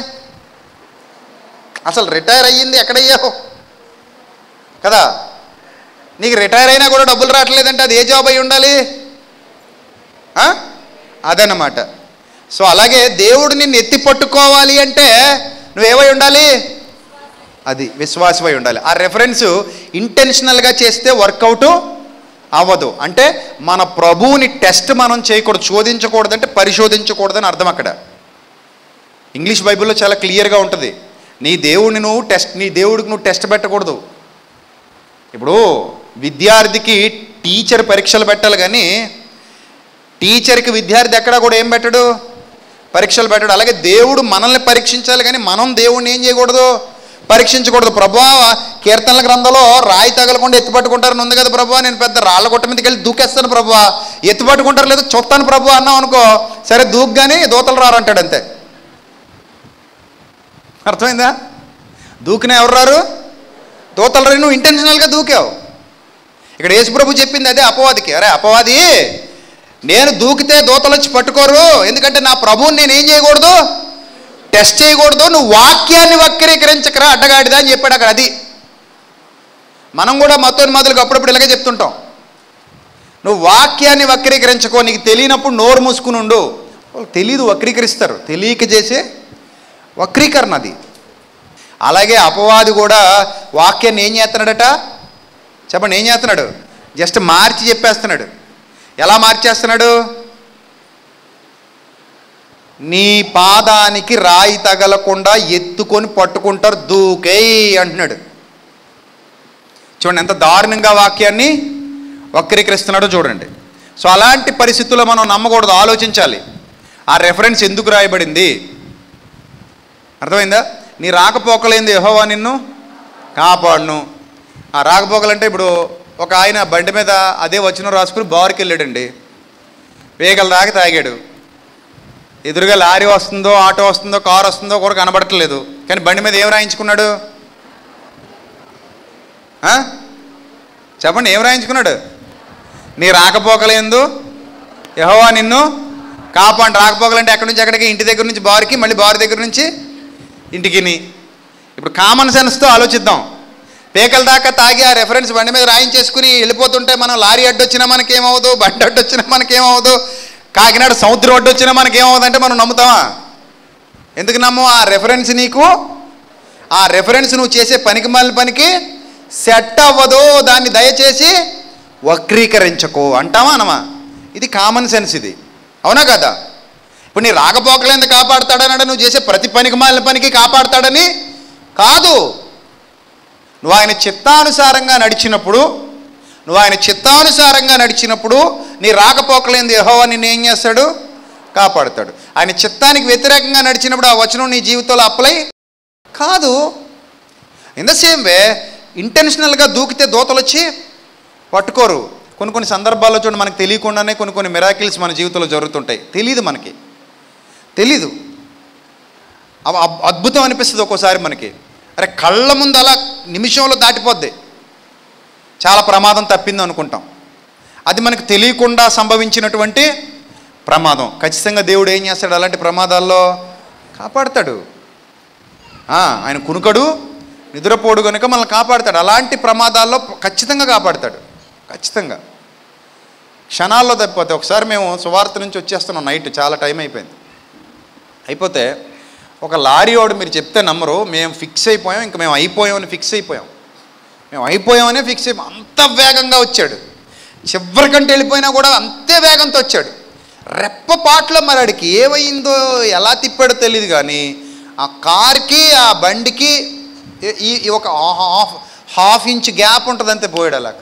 అసలు రిటైర్ అయ్యింది ఎక్కడయ్యావు కదా నీకు రిటైర్ అయినా కూడా డబ్బులు రావట్లేదంటే అది ఏ జాబ్ అయి ఉండాలి ఆ? అదన్నమాట సో అలాగే దేవుడు నిన్ను ఎత్తి పట్టుకోవాలి అంటే నువ్వేమై ఉండాలి అది విశ్వాసమై ఉండాలి ఆ రెఫరెన్స్ ఇంటెన్షనల్గా చేస్తే వర్కౌట్ అవ్వదు అంటే మన ప్రభువుని టెస్ట్ మనం చేయకూడదు శోధించకూడదు అంటే పరిశోధించకూడదని అర్థం అక్కడ ఇంగ్లీష్ బైబిల్లో చాలా క్లియర్గా ఉంటుంది నీ దేవుడిని నువ్వు టెస్ట్ నీ దేవుడికి నువ్వు టెస్ట్ పెట్టకూడదు ఇప్పుడు విద్యార్థికి టీచర్ పరీక్షలు పెట్టాలి కానీ టీచర్కి విద్యార్థి ఎక్కడా కూడా ఏం పెట్టడు పరీక్షలు పెట్టడు అలాగే దేవుడు మనల్ని పరీక్షించాలి కానీ మనం దేవుడిని ఏం చేయకూడదు పరీక్షించకూడదు ప్రభా కీర్తనల గ్రంథంలో రాయి తగలకుండా ఎత్తుపట్టుకుంటారని ఉంది కదా ప్రభా నేను పెద్ద రాళ్ళ గుట్ట మీదకి వెళ్ళి దూకేస్తాను ప్రభా ఎత్తుపట్టుకుంటారు లేదు చూస్తాను ప్రభు అన్నాం అనుకో సరే దూగ్గానే దూతలు రారంటాడు అంతే అర్థమైందా దూకినా ఎవరు రారు దూతలు రారు నువ్వు ఇంటెన్షనల్గా దూకావు ఇక్కడ యేసుప్రభు చెప్పింది అదే అపవాదికి అరే అపవాది నేను దూకితే దూతలు వచ్చి పట్టుకోరు ఎందుకంటే నా ప్రభువుని నేను ఏం చేయకూడదు టెస్ట్ చేయకూడదు నువ్వు వాక్యాన్ని వక్రీకరించకరా అడ్డగాడిదా అని చెప్పాడు అక్కడ అది మనం కూడా మతోన్మాదులకు అప్పుడప్పుడు ఇలాగే చెప్తుంటాం నువ్వు వాక్యాన్ని వక్రీకరించుకో నీకు తెలియనప్పుడు నోరు మూసుకుని ఉండు వాళ్ళు తెలీదు వక్రీకరిస్తారు తెలియక చేసే వక్రీకరణ అది అలాగే అపవాది కూడా వాక్యాన్ని ఏం చేస్తున్నాడట చెప్పండి ఏం చేస్తున్నాడు జస్ట్ మార్చి చెప్పేస్తున్నాడు ఎలా మార్చేస్తున్నాడు నీ పాదానికి రాయి తగలకుండా ఎత్తుకొని పట్టుకుంటారు దూకేయ్ అంటున్నాడు చూడండి ఎంత దారుణంగా వాక్యాన్ని వక్రీకరిస్తున్నాడో చూడండి సో అలాంటి పరిస్థితుల్లో మనం నమ్మకూడదు ఆలోచించాలి ఆ రెఫరెన్స్ ఎందుకు రాయబడింది అర్థమైందా నీ రాకపోకలేంది యెహోవా నిన్ను కాపాడును ఆ రాకపోకలంటే ఇప్పుడు ఒక ఆయన బండి మీద అదే వచ్చిన రాసుకుని బారుకి వెళ్ళాడండి వేగల దాకా తాగాడు ఎదురుగా లారీ వస్తుందో ఆటో వస్తుందో కారు వస్తుందో కూడా కనబడట్లేదు కానీ బండి మీద ఏం రాయించుకున్నాడు ఆ? చెప్పండి ఏం రాయించుకున్నాడు నీ రాకపోకలేందు యహోవా నిన్ను కాపాడు రాకపోకలంటే ఎక్కడి నుంచి ఎక్కడికి ఇంటి దగ్గర నుంచి బారుకి మళ్ళీ బారు దగ్గర నుంచి ఇంటికిని ఇప్పుడు కామన్ సెన్స్తో ఆలోచిద్దాం పేకల దాకా తాగి ఆ రెఫరెన్స్ బండి మీద రాయించేసుకుని వెళ్ళిపోతుంటే మనం లారీ అడ్డొచ్చినా మనకేమవుదు బండి అడ్డొచ్చినా మనకేమవుదు కాకినాడ సముద్రం అడ్డొచ్చినా మనకేమవుదు అంటే మనం నమ్ముతామా ఎందుకు నమ్ము ఆ రెఫరెన్స్ నీకు ఆ రెఫరెన్స్ నువ్వు చేసే పనికి మాలిన పనికి సెట్ అవ్వదు దాన్ని దయచేసి వక్రీకరించకు అంటావా అనమా ఇది కామన్ సెన్స్ ఇది అవునా కదా ఇప్పుడు నీ రాకపోకలేందుకు కాపాడుతాడన్నాడు నువ్వు చేసే ప్రతి పనికి మాలిన పనికి కాపాడుతాడని కాదు నువ్వు ఆయన చిత్తానుసారంగా నడిచినప్పుడు నువ్వు ఆయన చిత్తానుసారంగా నడిచినప్పుడు నీ రాకపోకలేంది యెహోవా నిన్ను ఏం చేస్తాడు కాపాడుతాడు ఆయన చిత్తానికి వ్యతిరేకంగా నడిచినప్పుడు ఆ వచనం నీ జీవితంలో అప్లై కాదు ఇన్ ద సేమ్ వే ఇంటెన్షనల్గా దూకితే దోతలు వచ్చి పట్టుకోరు కొన్ని కొన్ని సందర్భాల్లో చూడండి మనకు తెలియకుండానే కొన్ని కొన్ని మిరాకిల్స్ మన జీవితంలో జరుగుతుంటాయి తెలియదు మనకి తెలీదు అవ- అబ్- అద్భుతం అనిపిస్తుంది ఒక్కోసారి మనకి అరే కళ్ళ ముందు అలా నిమిషంలో దాటిపోద్ది చాలా ప్రమాదం తప్పింది అనుకుంటాం అది మనకు తెలియకుండా సంభవించినటువంటి ప్రమాదం ఖచ్చితంగా దేవుడు ఏం చేస్తాడు అలాంటి ప్రమాదాల్లో కాపాడతాడు ఆ, ఆయన కునుకడు నిద్రపోడు కనుక మనల్ని కాపాడతాడు అలాంటి ప్రమాదాల్లో ఖచ్చితంగా కాపాడతాడు ఖచ్చితంగా క్షణాల్లో తప్పిపోతే ఒకసారి మేము సువార్త నుంచి వచ్చేస్తున్నాం నైట్ చాలా టైం అయిపోయింది అయిపోతే ఒక లారీ వాడు మీరు చెప్తే నమ్మరు మేము ఫిక్స్ అయిపోయాం ఇంకా మేము అయిపోయామని ఫిక్స్ అయిపోయాం మేము అయిపోయామనే ఫిక్స్ అయిపోయాం అంత వేగంగా వచ్చాడు చివరికంటే వెళ్ళిపోయినా కూడా అంతే వేగంతో వచ్చాడు రెప్పపాట్లో మరి ఆడికి ఏమైందో ఎలా తిప్పాడో తెలియదు కానీ ఆ కార్కి ఆ బండికి ఈ- ఈ ఈ ఒక హాఫ్ హాఫ్ ఇంచ్ గ్యాప్ ఉంటుంది అంతే పోయాడు అలాగ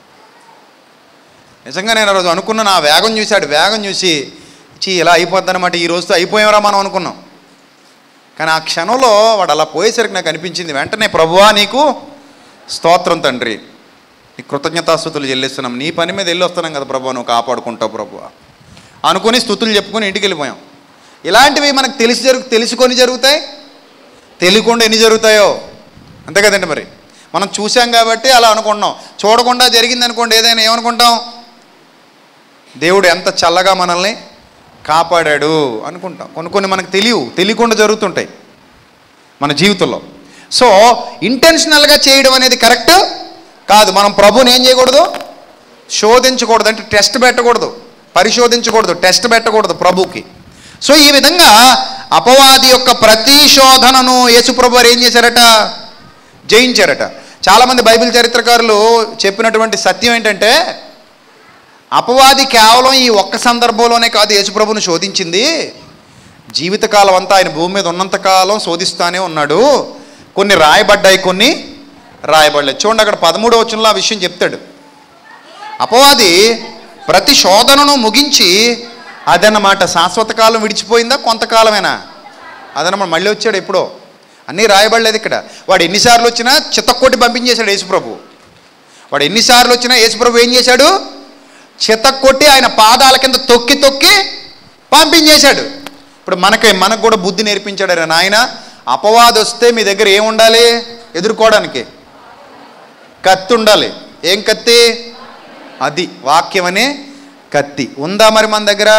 నిజంగా నేను ఆ రోజు అనుకున్నాను ఆ వేగం చూశాడు వేగం చూసి చీ ఇలా అయిపోద్దన్నమాట ఈ రోజుతో అయిపోయామరా మనం అనుకున్నాం కానీ ఆ క్షణంలో వాడు అలా పోయేసరికి నాకు అనిపించింది వెంటనే ప్రభువా నీకు స్తోత్రం తండ్రి నీ కృతజ్ఞతాస్థుతులు చెల్లిస్తున్నాం నీ పని మీద వెళ్ళి వస్తున్నాం కదా ప్రభు నువ్వు కాపాడుకుంటావు ప్రభు అనుకుని స్థుతులు చెప్పుకొని ఇంటికి వెళ్ళిపోయాం ఇలాంటివి మనకు తెలిసి జరుగు తెలుసుకొని జరుగుతాయి తెలియకుండా ఎన్ని జరుగుతాయో అంతే కదండి మరి మనం చూసాం కాబట్టి అలా అనుకుంటున్నాం చూడకుండా జరిగింది అనుకోండి ఏదైనా ఏమనుకుంటాం దేవుడు ఎంత చల్లగా మనల్ని కాపాడాడు అనుకుంటాం కొన్ని కొన్ని మనకు తెలియవు తెలియకుండా జరుగుతుంటాయి మన జీవితంలో సో ఇంటెన్షనల్గా చేయడం అనేది కరెక్ట్ కాదు మనం ప్రభుని ఏం చేయకూడదు శోధించకూడదు అంటే టెస్ట్ పెట్టకూడదు పరిశోధించకూడదు టెస్ట్ పెట్టకూడదు ప్రభుకి సో ఈ విధంగా అపవాది యొక్క ప్రతి శోధనను యేసుప్రభు వారు ఏం చేశారట జయించారట చాలామంది బైబిల్ చరిత్రకారులు చెప్పినటువంటి సత్యం ఏంటంటే అపవాది కేవలం ఈ ఒక్క సందర్భంలోనే కాదు యేసుప్రభుని శోధించింది జీవితకాలం అంతా ఆయన భూమి మీద ఉన్నంతకాలం శోధిస్తానే ఉన్నాడు కొన్ని రాయబడ్డాయి కొన్ని రాయబడలేదు చూడండి అక్కడ పదమూడవ వచనంలో ఆ విషయం చెప్తాడు అపవాది ప్రతి శోధనను ముగించి అదన్నమాట శాశ్వత కాలం విడిచిపోయిందా కొంతకాలమేనా అదన్నమాట మళ్ళీ వచ్చాడు ఎప్పుడో అన్నీ రాయబడలేదు ఇక్కడ వాడు ఎన్నిసార్లు వచ్చినా చిత్తక్కొట్టి పంపించేశాడు యేసుప్రభు వాడు ఎన్నిసార్లు వచ్చినా యేసుప్రభు ఏం చేశాడు చిత్తక్కొట్టి ఆయన పాదాల కింద తొక్కి తొక్కి పంపించేశాడు ఇప్పుడు మనకి మనకు కూడా బుద్ధి నేర్పించాడు ఆయన నాయన అపవాదం వస్తే మీ దగ్గర ఏం ఉండాలి ఎదుర్కోవడానికి కత్తి ఉండాలి ఏం కత్తి అది వాక్యం అనే కత్తి ఉందా మరి మన దగ్గర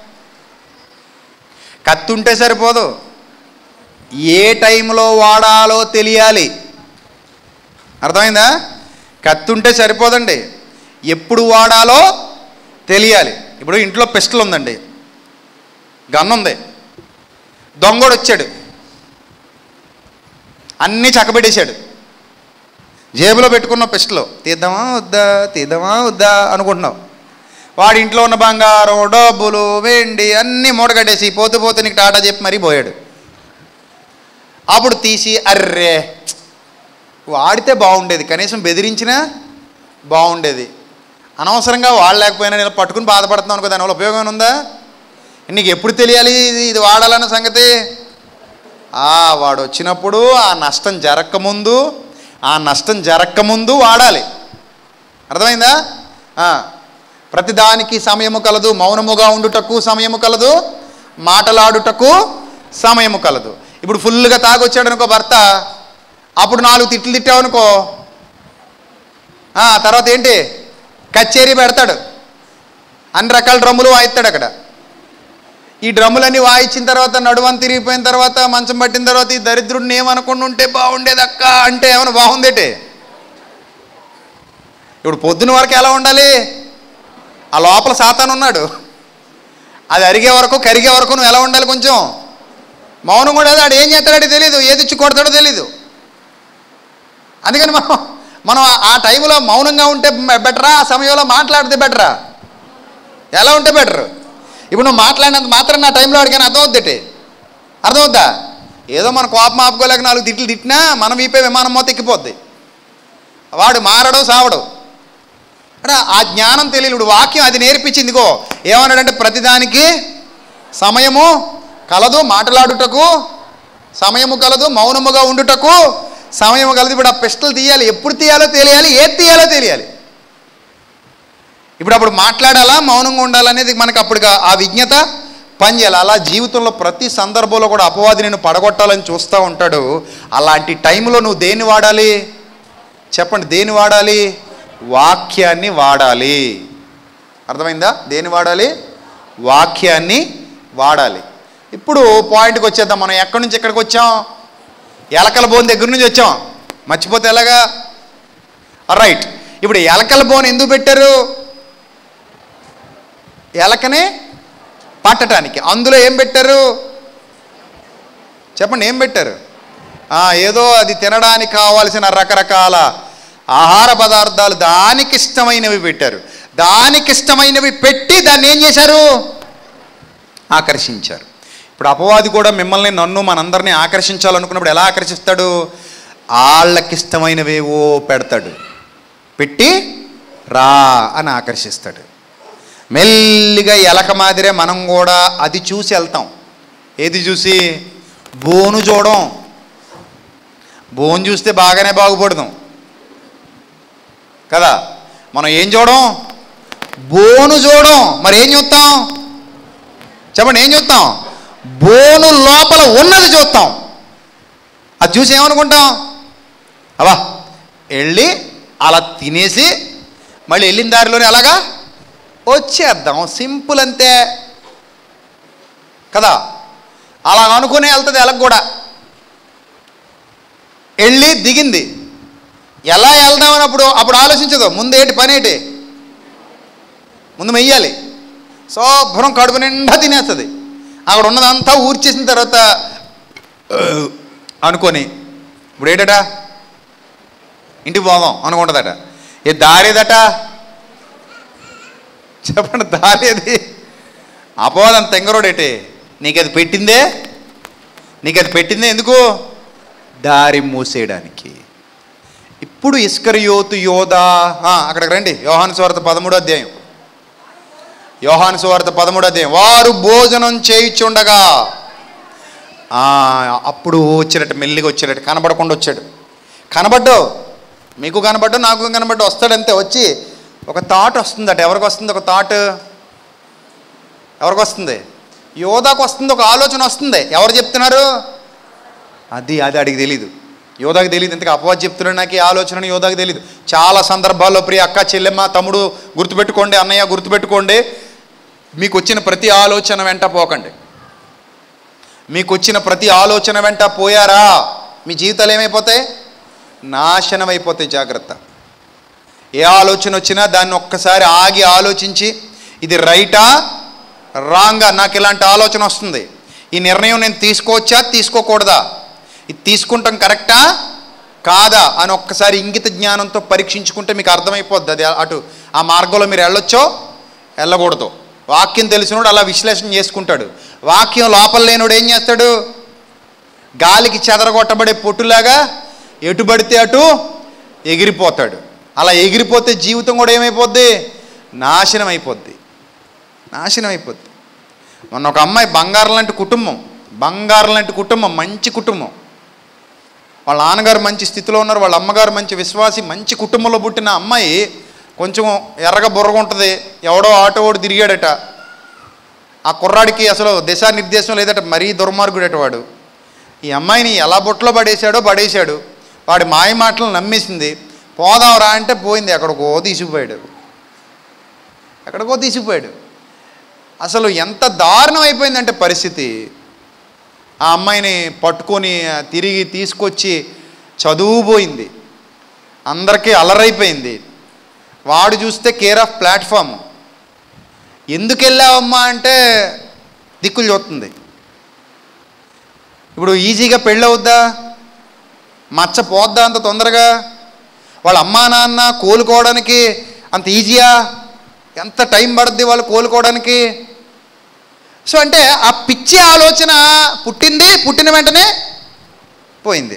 కత్తి ఉంటే సరిపోదు ఏ టైంలో వాడాలో తెలియాలి అర్థమైందా కత్తి ఉంటే సరిపోదండి ఎప్పుడు వాడాలో తెలియాలి ఇప్పుడు ఇంట్లో పిస్టల్ ఉందండి గన్ ఉంది దొంగోడు వచ్చాడు అన్నీ చక్కబెట్టేశాడు జేబులో పెట్టుకున్న పిస్టల్ తీద్దామా వద్దా తీద్దామా వద్దా అనుకుంటున్నావు వాడి ఇంట్లో ఉన్న బంగారం డబ్బులు వెండి అన్నీ మూటగట్టేసి పోతూ పోతూ నీకు టాటా చెప్పి మరీ పోయాడు అప్పుడు తీసి అర్రే వాడితే బాగుండేది కనీసం బెదిరించినా బాగుండేది అనవసరంగా వాళ్ళు లేకపోయినా నేను పట్టుకుని బాధపడుతున్నాను అనుకో దానివల్ల ఉపయోగం ఏమైనా ఉందా నీకు ఎప్పుడు తెలియాలి ఇది ఇది వాడాలన్న సంగతి ఆ వాడు వచ్చినప్పుడు ఆ నష్టం జరగకముందు ఆ నష్టం జరగకముందు వాడాలి అర్థమైందా ఆ, ప్రతిదానికి సమయము కలదు మౌనముగా ఉండుటకు సమయము కలదు మాటలాడుటకు సమయము కలదు ఇప్పుడు ఫుల్గా తాగొచ్చాడు అనుకో భర్త అప్పుడు నాలుగు తిట్లు తిట్టావనుకో ఆ, తర్వాత ఏంటి కచేరీ పెడతాడు అన్ని రకాల డ్రమ్ములు వాయిస్తాడు అక్కడ ఈ డ్రమ్ములన్నీ వాయించిన తర్వాత నడువని తిరిగిపోయిన తర్వాత మంచం పట్టిన తర్వాత ఈ దరిద్రుడిని ఏమనుకుండా ఉంటే బాగుండేది అక్క అంటే ఏమైనా బాగుందేటి ఇప్పుడు పొద్దున వరకు ఎలా ఉండాలి ఆ లోపల సాతాను ఉన్నాడు అది అరిగే వరకు కరిగే వరకు నువ్వు ఎలా ఉండాలి కొంచెం మౌనం కూడా ఆడు ఏం చేస్తాడో తెలియదు ఏది ఇచ్చి కొడతాడో తెలీదు అందుకని మనం మనం ఆ- ఆ టైంలో మౌనంగా ఉంటే బెటరా ఆ సమయంలో మాట్లాడితే బెటరా ఎలా ఉంటే బెటర్ ఇప్పుడు నువ్వు మాట్లాడినంత మాత్రం నా టైంలో అడిగాను అర్థమవుద్దేటి అర్థమవుద్దా ఏదో మన కోపం ఆపుకోలేక నాలుగు తిట్లు తిట్టినా మనం వీపే విమానం మొత్తం ఎక్కిపోద్ది వాడు మారడు సావడు అంటే ఆ జ్ఞానం తెలియడు వాక్యం అది నేర్పించింది ఇగో ఏమన్నాడంటే ప్రతిదానికి సమయము కలదు మాట్లాడుటకు సమయము కలదు మౌనముగా ఉండుటకు సమయము కలదు ఇప్పుడు ఆ పిస్టల్ తీయాలి ఎప్పుడు తీయాలో తెలియాలి ఏది తీయాలో తెలియాలి ఇప్పుడు అప్పుడు మాట్లాడాలా మౌనంగా ఉండాలనేది మనకు అప్పుడు ఆ విజ్ఞత పనిచేయాలి అలా జీవితంలో ప్రతి సందర్భంలో కూడా అపవాది నేను పడగొట్టాలని చూస్తూ ఉంటాడు అలాంటి టైంలో నువ్వు దేన్ని వాడాలి చెప్పండి దేన్ని వాడాలి వాక్యాన్ని వాడాలి అర్థమైందా దేన్ని వాడాలి వాక్యాన్ని వాడాలి ఇప్పుడు పాయింట్కి వచ్చేద్దాం మనం ఎక్కడి నుంచి ఎక్కడికి వచ్చాం ఎలకల బోన్ దగ్గర నుంచి వచ్చాం మర్చిపోతే ఎలాగా రైట్ ఇప్పుడు ఎలకల బోన్ ఎందుకు పెట్టారు ఎలకని పట్టడానికి అందులో ఏం పెట్టారు చెప్పండి ఏం పెట్టారు ఆ, ఏదో అది తినడానికి కావాల్సిన రకరకాల ఆహార పదార్థాలు దానికి ఇష్టమైనవి పెట్టారు దానికి ఇష్టమైనవి పెట్టి దాన్ని ఏం చేశారు ఆకర్షించారు ఇప్పుడు అపవాది కూడా మిమ్మల్ని నన్ను మనందరినీ ఆకర్షించాలనుకున్నప్పుడు ఎలా ఆకర్షిస్తాడు వాళ్ళకి ఇష్టమైనవేవో పెడతాడు పెట్టి రా అని ఆకర్షిస్తాడు మెల్లిగా ఎలక మాదిరే మనం కూడా అది చూసి వెళ్తాం ఏది చూసి బోను చూడం బోన్ చూస్తే బాగానే బాగుపడదాం కదా మనం ఏం చూడం బోను చూడం మరి ఏం చూస్తాం చెప్పండి ఏం చూస్తాం బోను లోపల ఉన్నది చూస్తాం అది చూసి ఏమనుకుంటాం అవా వెళ్ళి అలా తినేసి మళ్ళీ వెళ్ళిన దారిలోనే అలాగా వచ్చేద్దాం సింపుల్ అంతే కదా అలా అనుకునే వెళ్తుంది ఎలక కూడా వెళ్ళి దిగింది ఎలా వెళ్దామని అప్పుడు అప్పుడు ఆలోచించదు ముందు ఏంటి పని ఏంటి ముందు మెయ్యాలి శుభ్రం కడుపు నిండా తినేస్తుంది అక్కడ ఉన్నదంతా ఊర్చేసిన తర్వాత "ఆ" అనుకొని ఇప్పుడు ఏంటట ఇంటికి పోదాం అనుకుంటుందట ఏ దారేదట చెప్పండి దారేది అపవాదం తెంగరోడేటి నీకు అది పెట్టిందే నీకు అది పెట్టిందే ఎందుకు దారి మూసేయడానికి ఇప్పుడు ఇస్కరియోతు యోధా ఆ, అక్కడికి రండి యోహాను స్వార్థ పదమూడో అధ్యాయం యోహాను సువార్త పదమూడో అధ్యాయం వారు భోజనం చేయుచుండగా ఆ, అప్పుడు వచ్చాడట మెల్లిగా వచ్చాడట కనబడకుండా వచ్చాడు కనబడ్డు మీకు కనబడ్డు నాకు కనబడ్డు వస్తాడంతే వచ్చి ఒక థాట్ వస్తుందట ఎవరికి వస్తుంది ఒక థాట్ ఎవరికి వస్తుంది యోధాకు వస్తుంది ఒక ఆలోచన వస్తుంది ఎవరు చెప్తున్నారు అది అది అడిగి తెలీదు యోధాకి తెలియదు ఇంతకు అపవాద్ చెప్తున్నాడు నాకు ఈ ఆలోచన యోధాకి తెలియదు చాలా సందర్భాల్లో ప్రియ అక్క చెల్లెమ్మ తమ్ముడు గుర్తుపెట్టుకోండి అన్నయ్య గుర్తుపెట్టుకోండి మీకు వచ్చిన ప్రతి ఆలోచన వెంట పోకండి మీకు వచ్చిన ప్రతి ఆలోచన వెంట పోయారా మీ జీవితాలు ఏమైపోతాయి నాశనం అయిపోతాయి జాగ్రత్త ఏ ఆలోచన వచ్చినా దాన్ని ఒక్కసారి ఆగి ఆలోచించి ఇది రైటా రాంగా నాకు ఇలాంటి ఆలోచన వస్తుంది ఈ నిర్ణయం నేను తీసుకోవచ్చా తీసుకోకూడదా ఇది తీసుకుంటాం కరెక్టా కాదా అని ఒక్కసారి ఇంగిత జ్ఞానంతో పరీక్షించుకుంటే మీకు అర్థమైపోద్ది అది అటు ఆ మార్గంలో మీరు వెళ్ళొచ్చో వెళ్ళకూడదు వాక్యం తెలిసినోడు అలా విశ్లేషణ చేసుకుంటాడు వాక్యం లోపల లేనోడు ఏం చేస్తాడు గాలికి చెదరగొట్టబడే పొట్టులాగా ఎటు పడితే అటు ఎగిరిపోతాడు అలా ఎగిరిపోతే జీవితం కూడా ఏమైపోద్ది నాశనం అయిపోద్ది నాశనం అయిపోద్ది మొన్న ఒక అమ్మాయి బంగారం లాంటి కుటుంబం బంగారం లాంటి కుటుంబం మంచి కుటుంబం వాళ్ళ నాన్నగారు మంచి స్థితిలో ఉన్నారు వాళ్ళ అమ్మగారు మంచి విశ్వాసి మంచి కుటుంబంలో పుట్టిన అమ్మాయి కొంచెం ఎర్రగా బుర్రగా ఉంటుంది ఎవడో ఆటో ఓడి తిరిగాడట ఆ కుర్రాడికి అసలు దిశానిర్దేశం లేదట మరీ దుర్మార్గుడట వాడు ఈ అమ్మాయిని ఎలా బొట్లో పడేశాడో పడేశాడు వాడి మాయ మాటలను నమ్మేసింది పోదాంరా అంటే పోయింది ఎక్కడికో తీసుకుపోయాడు ఎక్కడికో తీసుకుపోయాడు అసలు ఎంత దారుణం అయిపోయిందంటే పరిస్థితి ఆ అమ్మాయిని పట్టుకొని తిరిగి తీసుకొచ్చి చదువు పోయింది అందరికీ అలరైపోయింది వాడు చూస్తే కేర్ ఆఫ్ ప్లాట్ఫామ్ ఎందుకు వెళ్ళావమ్మా అంటే దిక్కులు చూస్తుంది ఇప్పుడు ఈజీగా పెళ్ళవుద్దా మచ్చ పోద్దా అంత తొందరగా వాళ్ళ అమ్మా నాన్న కోలుకోవడానికి అంత ఈజీయా ఎంత టైం పడుద్ది వాళ్ళు కోలుకోవడానికి సో అంటే ఆ పిచ్చి ఆలోచన పుట్టింది పుట్టిన వెంటనే పోయింది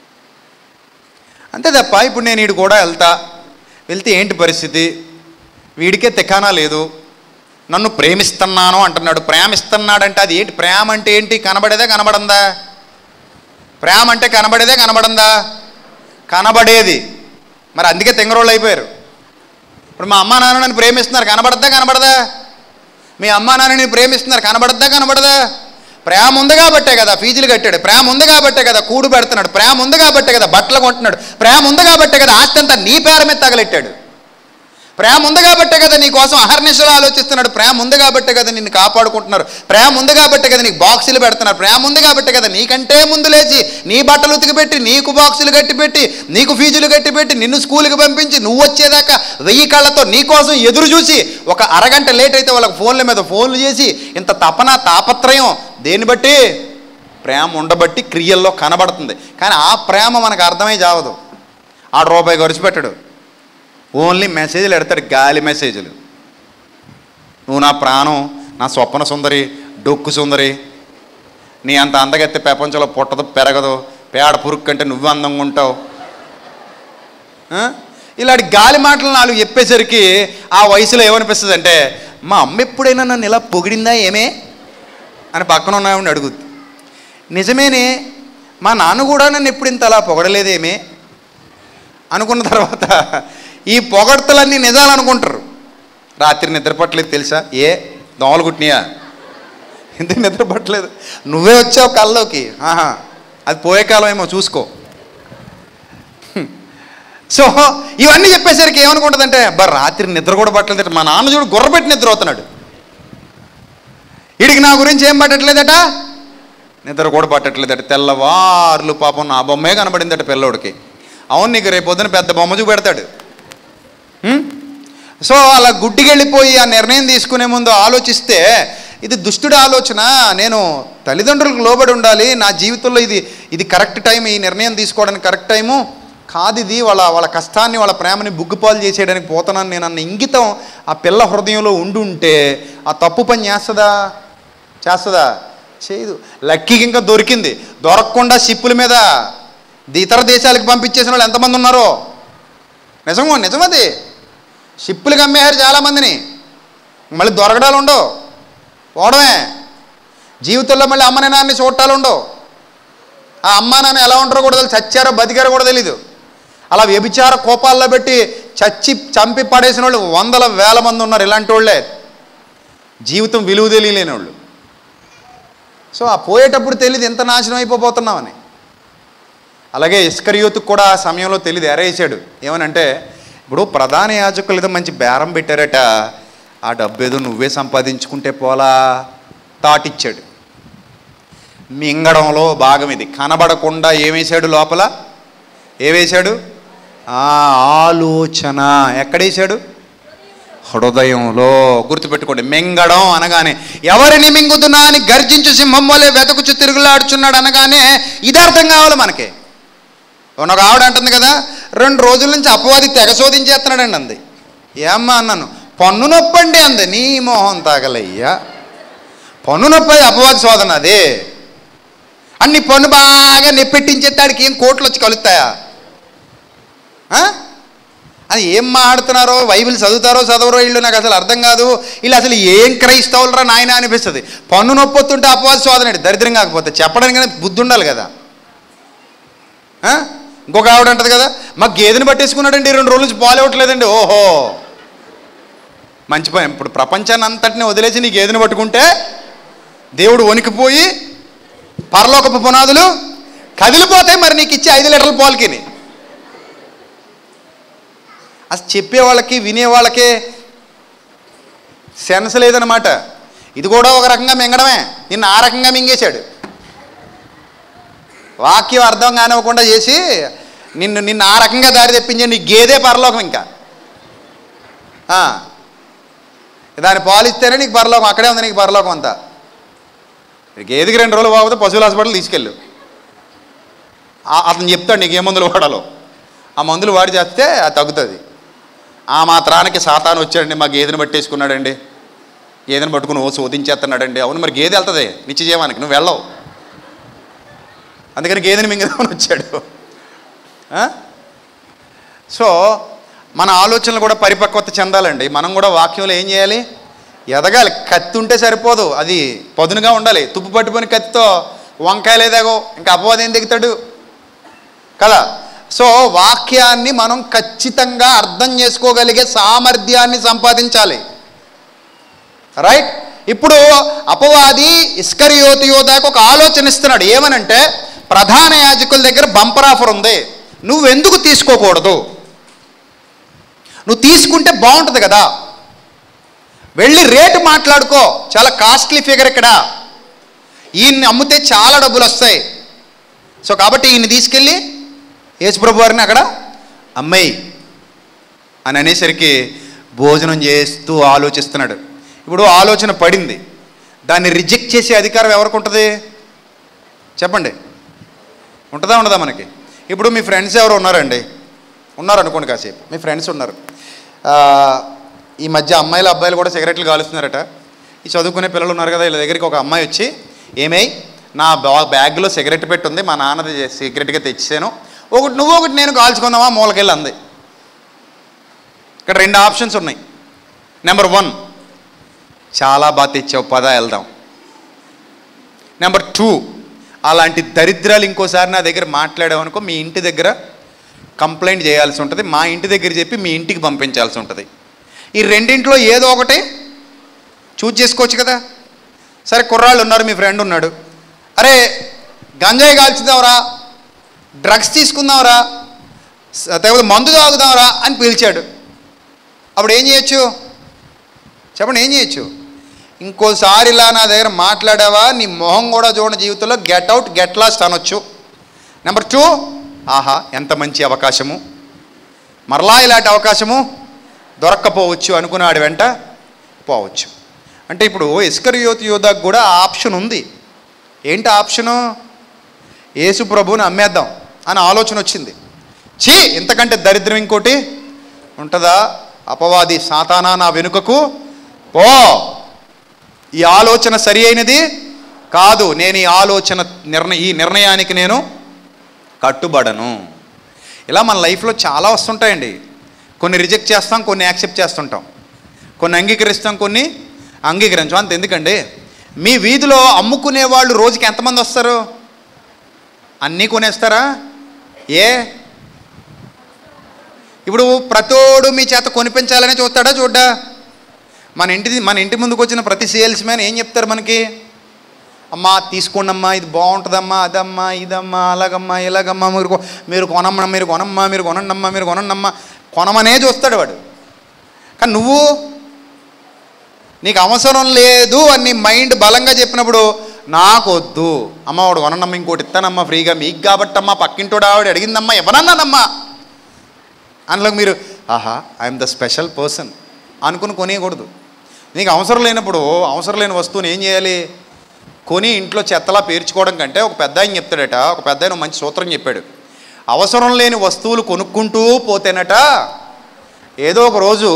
అంతే తప్ప ఇప్పుడు నేను వీడు కూడా వెళ్తా వెళ్తే ఏంటి పరిస్థితి వీడికే తెకానా లేదు నన్ను ప్రేమిస్తున్నాను అంటున్నాడు ప్రేమిస్తున్నాడంటే అది ఏంటి ప్రేమ అంటే ఏంటి కనబడేదే కనబడందా ప్రేమ అంటే కనబడేదే కనబడందా కనబడేది మరి అందుకే తెంగరోళ్ళు అయిపోయారు ఇప్పుడు మా అమ్మా నాన్న నన్ను ప్రేమిస్తున్నారు కనబడద్దా కనబడదా మీ అమ్మా నాన్నని ప్రేమిస్తున్నారు కనబడద్దా కనబడదా ప్రేమ ఉంది కాబట్టే కదా ఫీజులు కట్టాడు ప్రేమ ఉంది కాబట్టే కదా కూడు పెడుతున్నాడు ప్రేమ ఉంది కాబట్టే కదా బట్టలు కొంటున్నాడు ప్రేమ ఉంది కాబట్టే కదా ఆస్తి అంతా నీ పేర మీద తగలెట్టాడు ప్రేమ ఉంది కాబట్టే కదా నీ కోసం అహర్నిశలు ఆలోచిస్తున్నాడు ప్రేమ ఉంది కాబట్టే కదా నిన్ను కాపాడుకుంటున్నారు ప్రేమ ఉంది కాబట్టే కదా నీకు బాక్సులు పెడుతున్నారు ప్రేమ ఉంది కాబట్టే కదా నీకంటే ముందు లేచి నీ బట్టలు ఉతికిపెట్టి నీకు బాక్సులు కట్టిపెట్టి నీకు ఫీజులు కట్టిపెట్టి నిన్ను స్కూల్కి పంపించి నువ్వు వచ్చేదాకా వెయ్యి కళ్ళతో నీ కోసం ఎదురు చూసి ఒక అరగంట లేట్ అయితే వాళ్ళకి ఫోన్ల మీద ఫోన్లు చేసి ఇంత తపన తాపత్రయం దేన్ని బట్టి ప్రేమ ఉండబట్టి క్రియల్లో కనబడుతుంది కానీ ఆ ప్రేమ మనకు అర్థమై జావదు ఆ రూపాయి ఖర్చు పెట్టడు ఓన్లీ మెసేజ్లు ఎడతాడు గాలి మెసేజ్లు నువ్వు నా ప్రాణం నా స్వప్న సుందరి డొక్కు సుందరి నీ అంత అందగెత్తే ప్రపంచంలో పుట్టదు పెరగదు పేడ పురుగు కంటే నువ్వు అందంగా ఉంటావు ఆ? ఇలాంటి గాలి మాటలు నాలుగు చెప్పేసరికి ఆ వయసులో ఏమనిపిస్తుంది అంటే మా అమ్మ ఎప్పుడైనా నన్ను ఇలా పొగిడిందా ఏమే అని పక్కన ఉన్నామని అడుగుద్ది నిజమేనే మా నాన్న కూడా నన్ను ఎప్పుడు ఇంత అలా పొగడలేదేమే అనుకున్న తర్వాత ఈ పొగడ్తలన్నీ నిజాలు అనుకుంటారు రాత్రి నిద్ర పట్టలేదు తెలుసా ఏ దోమలు కుట్టినాయా ఎందుకు నిద్ర పట్టలేదు నువ్వే వచ్చావు కల్లోకి ఆహా అది పోయే కాలం ఏమో చూసుకో సో ఇవన్నీ చెప్పేసరికి ఏమనుకుంటుందంటే అబ్బా రాత్రి నిద్ర కూడా పట్టలేదట మా నాన్న చూడు గుర్రపెట్టి నిద్ర అవుతున్నాడు వీడికి నా గురించి ఏం పట్టట్లేదట నిద్ర కూడా పట్టట్లేదట తెల్లవార్లు పాపం నా బొమ్మే కనబడిందట పిల్లోడికి అవును నీకు రేపు పొద్దున పెద్ద బొమ్మ చూపెడతాడు హ్మ్? సో అలా గుడ్డికెళ్ళిపోయి ఆ నిర్ణయం తీసుకునే ముందు ఆలోచిస్తే ఇది దుష్టుడి ఆలోచన నేను తల్లిదండ్రులకు లోబడి ఉండాలి నా జీవితంలో ఇది ఇది కరెక్ట్ టైం ఈ నిర్ణయం తీసుకోవడానికి కరెక్ట్ టైము కాదు ఇది వాళ్ళ వాళ్ళ కష్టాన్ని వాళ్ళ ప్రేమని బుగ్గుపాలు చేసేయడానికి పోతున్నాను నేను అన్న ఇంగితం ఆ పిల్ల హృదయంలో ఉండి ఉంటే ఆ తప్పు పని చేస్తుందా చేస్తుందా చేయదు లక్కీకి ఇంకా దొరికింది దొరకకుండా షిప్పుల మీద ఇతర దేశాలకు పంపించేసిన వాళ్ళు ఎంతమంది ఉన్నారో నిజమో నిజమది షిప్పులకు అమ్మేశారు చాలామందిని మళ్ళీ దొరకడాలు ఉండవు పోవడమే జీవితంలో మళ్ళీ అమ్మని నాన్ని చూడటాలు ఉండవు ఆ అమ్మ నాన్న ఎలా ఉంటారో కూడా తెలియదు చచ్చారో బతికారో కూడా తెలీదు అలా వ్యభిచార కోపాల్లో పెట్టి చచ్చి చంపి పడేసిన వాళ్ళు వందల వేల మంది ఉన్నారు ఇలాంటి వాళ్ళే జీవితం విలువ తెలియలేని వాళ్ళు సో ఆ పోయేటప్పుడు తెలియదు ఎంత నాశనం అయిపోతున్నామని అలాగే ఇస్కరియోతుకు కూడా ఆ సమయంలో తెలియదు ఎరేసాడు ఏమనంటే ఇప్పుడు ప్రధాన యాజకులు ఏదో మంచి బేరం పెట్టారట ఆ డబ్బు ఏదో నువ్వే సంపాదించుకుంటే పోలా తాటిచ్చాడు మింగడంలో భాగం ఇది కనబడకుండా ఏమేశాడు లోపల ఏవేశాడు ఆ ఆలోచన ఎక్కడేశాడు హృదయంలో గుర్తుపెట్టుకోండి మింగడం అనగానే ఎవరిని మింగుతున్నా అని గర్జించు సింహం వలె వెతకుచు తిరుగులాడుచున్నాడు అనగానే ఇది అర్థం కావాలి మనకి ఒక ఆవిడ అంటుంది కదా రెండు రోజుల నుంచి అపవాది తెగ శోధించేస్తున్నాడండి అంది ఏమ్మా అన్నాను పన్ను నొప్పండి అంది నీ మొహం తాగలయ్యా పన్ను నొప్పి అది అపవాది శోధన అదే అన్ని పన్ను బాగా నెప్పెట్టించేస్తాడికి ఏం కోట్లు వచ్చి కలుస్తాయా ఆ? అది ఏం మాడుతున్నారో బైబిల్ చదువుతారో చదవరో వీళ్ళు నాకు అసలు అర్థం కాదు వీళ్ళు అసలు ఏం క్రైస్తవులరా నాయన అనిపిస్తుంది పన్ను నొప్పి వస్తుంటే అపవాది శోధన ఏంటి? దరిద్రం కాకపోతే చెప్పడానికి కానీ బుద్ధి ఉండాలి కదా ఆ? ఇంకొక ఆవిడ అంటది కదా మాకు గేదెని పట్టేసుకున్నాడండి రెండు రోజుల నుంచి పాలు ఇవ్వట్లేదండి ఓహో మంచి పని ఇప్పుడు ప్రపంచాన్ని అంతటిని వదిలేసి నీ గేదెని పట్టుకుంటే దేవుడు వణికిపోయి పరలోకపు పునాదులు కదిలిపోతే మరి నీకు ఇచ్చే ఐదు లీటర్ల పాలకిని అసలు చెప్పే వాళ్ళకి వినే వాళ్ళకే సెన్స్ లేదనమాట ఇది కూడా ఒక రకంగా మింగడమే నిన్ను ఆ రకంగా మింగేశాడు వాక్యం అర్థం కానివ్వకుండా చేసి నిన్ను నిన్ను ఆ రకంగా దారి తెప్పించే నీ గేదే పరలోకం ఇంకా ఆ. దాని పాలు ఇస్తేనే నీకు పరలోకం అక్కడే ఉంది నీకు పరలోకం అంతా గేదెకి రెండు రోజులు బాగుంటే పశువుల హాస్పిటల్ తీసుకెళ్ళు ఆ- అతను చెప్తాడు నీకు ఏ మందులు వాడాలో ఆ మందులు వాడి చేస్తే అది తగ్గుతుంది ఆ మాత్రానికి సాతాను వచ్చాడండి మా గేదెని పట్టేసుకున్నాడండి గేదెని పట్టుకుని ఓ శోధించేస్తున్నాడండి అవును మరి గేదె వెళ్తుంది నిత్య జీవానికి నువ్వు వెళ్ళవు అందుకని గేదెని మింగదామని వచ్చాడు ఆ? సో మన ఆలోచనలు కూడా పరిపక్వత చెందాలండి మనం కూడా వాక్యంలో ఏం చేయాలి ఎదగాలి కత్తి ఉంటే సరిపోదు అది పదునుగా ఉండాలి తుప్పు పట్టుకొని కత్తితో వంకాయలు ఎదాగో ఇంకా అపవాదం ఏం దిగుతాడు కదా సో వాక్యాన్ని మనం ఖచ్చితంగా అర్థం చేసుకోగలిగే సామర్థ్యాన్ని సంపాదించాలి రైట్ ఇప్పుడు అపవాది ఇస్కరియోతి యోధాకు ఒక ఆలోచన ఇస్తున్నాడు ఏమనంటే ప్రధాన యాజకుల దగ్గర బంపర్ ఆఫర్ ఉంది నువ్వెందుకు తీసుకోకూడదు నువ్వు తీసుకుంటే బాగుంటుంది కదా వెళ్ళి రేటు మాట్లాడుకో చాలా కాస్ట్లీ ఫిగర్ ఇక్కడ ఈయన్ని అమ్మితే చాలా డబ్బులు వస్తాయి సో కాబట్టి ఈయన్ని తీసుకెళ్ళి యేసుప్రభు వారిని అక్కడ అమ్మాయి అని అనేసరికి భోజనం చేస్తూ ఆలోచిస్తున్నాడు ఇప్పుడు ఆలోచన పడింది దాన్ని రిజెక్ట్ చేసే అధికారం ఎవరికి ఉంటుంది చెప్పండి ఉంటుందా ఉండదా మనకి ఇప్పుడు మీ ఫ్రెండ్స్ ఎవరు ఉన్నారండి ఉన్నారు అనుకోండి కాసేపు మీ ఫ్రెండ్స్ ఉన్నారు ఆ, ఈ మధ్య అమ్మాయిలు అబ్బాయిలు కూడా సిగరెట్లు కాలుస్తున్నారట ఈ చదువుకునే పిల్లలు ఉన్నారు కదా వీళ్ళ దగ్గరికి ఒక అమ్మాయి వచ్చి ఏమై నా బా బ్యాగ్లో సిగరెట్ పెట్టి ఉంది మా నాన్నది సీక్రెట్గా తెచ్చాను ఒకటి నువ్వు ఒకటి నేను కాల్చుకుందామా మూలకెళ్ళి అంది ఇక్కడ రెండు ఆప్షన్స్ ఉన్నాయి నెంబర్ వన్ చాలా బాగా తెచ్చావు పద వెళ్దాం నెంబర్ టూ అలాంటి దరిద్రాలు ఇంకోసారి నా దగ్గర మాట్లాడామనుకో మీ ఇంటి దగ్గర కంప్లైంట్ చేయాల్సి ఉంటుంది మా ఇంటి దగ్గర చెప్పి మీ ఇంటికి పంపించాల్సి ఉంటుంది ఈ రెండింటిలో ఏదో ఒకటి చూజ్ చేసుకోవచ్చు కదా సరే కుర్రాళ్ళు ఉన్నారు మీ ఫ్రెండ్ ఉన్నాడు అరే గంజాయి కాల్చుదావరా డ్రగ్స్ తీసుకుందాంరా స- లేకపోతే మందు తాగుదాంరా అని పిలిచాడు అప్పుడు ఏం చేయొచ్చు చెప్పండి ఏం చేయొచ్చు ఇంకోసారి ఇలా నా దగ్గర మాట్లాడావా నీ మొహం కూడా చూడని జీవితంలో గెట్ అవుట్ గెట్ లాస్ట్ అనొచ్చు నెంబర్ టూ ఆహా ఎంత మంచి అవకాశము మరలా ఇలాంటి అవకాశము దొరక్కపోవచ్చు అనుకున్నాడు వెంట పోవచ్చు అంటే ఇప్పుడు ఇస్కర్ యోతి యోధాకు కూడా ఆ ఆప్షన్ ఉంది ఏంటి ఆప్షను యేసు ప్రభువుని అమ్మేద్దాం అని ఆలోచన వచ్చింది చీ ఇంతకంటే దరిద్రం ఇంకోటి ఉంటుందా అపవాది సాతానా నా వెనుకకు పో ఈ ఆలోచన సరి అయినది కాదు నేను ఈ ఆలోచన నిర్ణయ ఈ నిర్ణయానికి నేను కట్టుబడను ఇలా మన లైఫ్లో చాలా వస్తుంటాయండి కొన్ని రిజెక్ట్ చేస్తాం కొన్ని యాక్సెప్ట్ చేస్తుంటాం కొన్ని అంగీకరిస్తాం కొన్ని అంగీకరించాం అంత ఎందుకండి మీ వీధిలో అమ్ముకునే వాళ్ళు రోజుకి ఎంతమంది వస్తారు అన్నీ కొనేస్తారా ఏ ఇప్పుడు ప్రతోడు మీ చేత కొనిపించాలనే చూస్తాడా చూడ్డా మన ఇంటి మన ఇంటి ముందుకు వచ్చిన ప్రతి సేల్స్ మ్యాన్ ఏం చెప్తారు మనకి అమ్మా తీసుకోండమ్మా ఇది బాగుంటుందమ్మా అదమ్మా ఇదమ్మా అలాగమ్మా ఇలాగమ్మా మీరు కొ- మీరు కొనమ్మా మీరు కొనమ్మా మీరు కొనండమ్మా మీరు కొనండమ్మా కొనమనే చూస్తాడు వాడు కానీ నువ్వు నీకు అవసరం లేదు అని నీ మైండ్ బలంగా చెప్పినప్పుడు నాకు వద్దు అమ్మ వాడు కొనండమ్మా ఇంకోటి ఇస్తానమ్మా ఫ్రీగా మీకు కాబట్టమ్మా పక్కింటోడు ఆవిడ అడిగిందమ్మా ఇవ్వనన్నానమ్మా అందులో మీరు ఆహా ఐఎమ్ ద స్పెషల్ పర్సన్ అనుకుని కొనేయకూడదు నీకు అవసరం లేనప్పుడు అవసరం లేని వస్తువుని ఏం చేయాలి కొని ఇంట్లో చెత్తలా పేర్చుకోవడం కంటే ఒక పెద్ద ఆయన చెప్తాడట ఒక పెద్ద ఆయన మంచి సూత్రం చెప్పాడు అవసరం లేని వస్తువులు కొనుక్కుంటూ పోతేనట ఏదో ఒక రోజు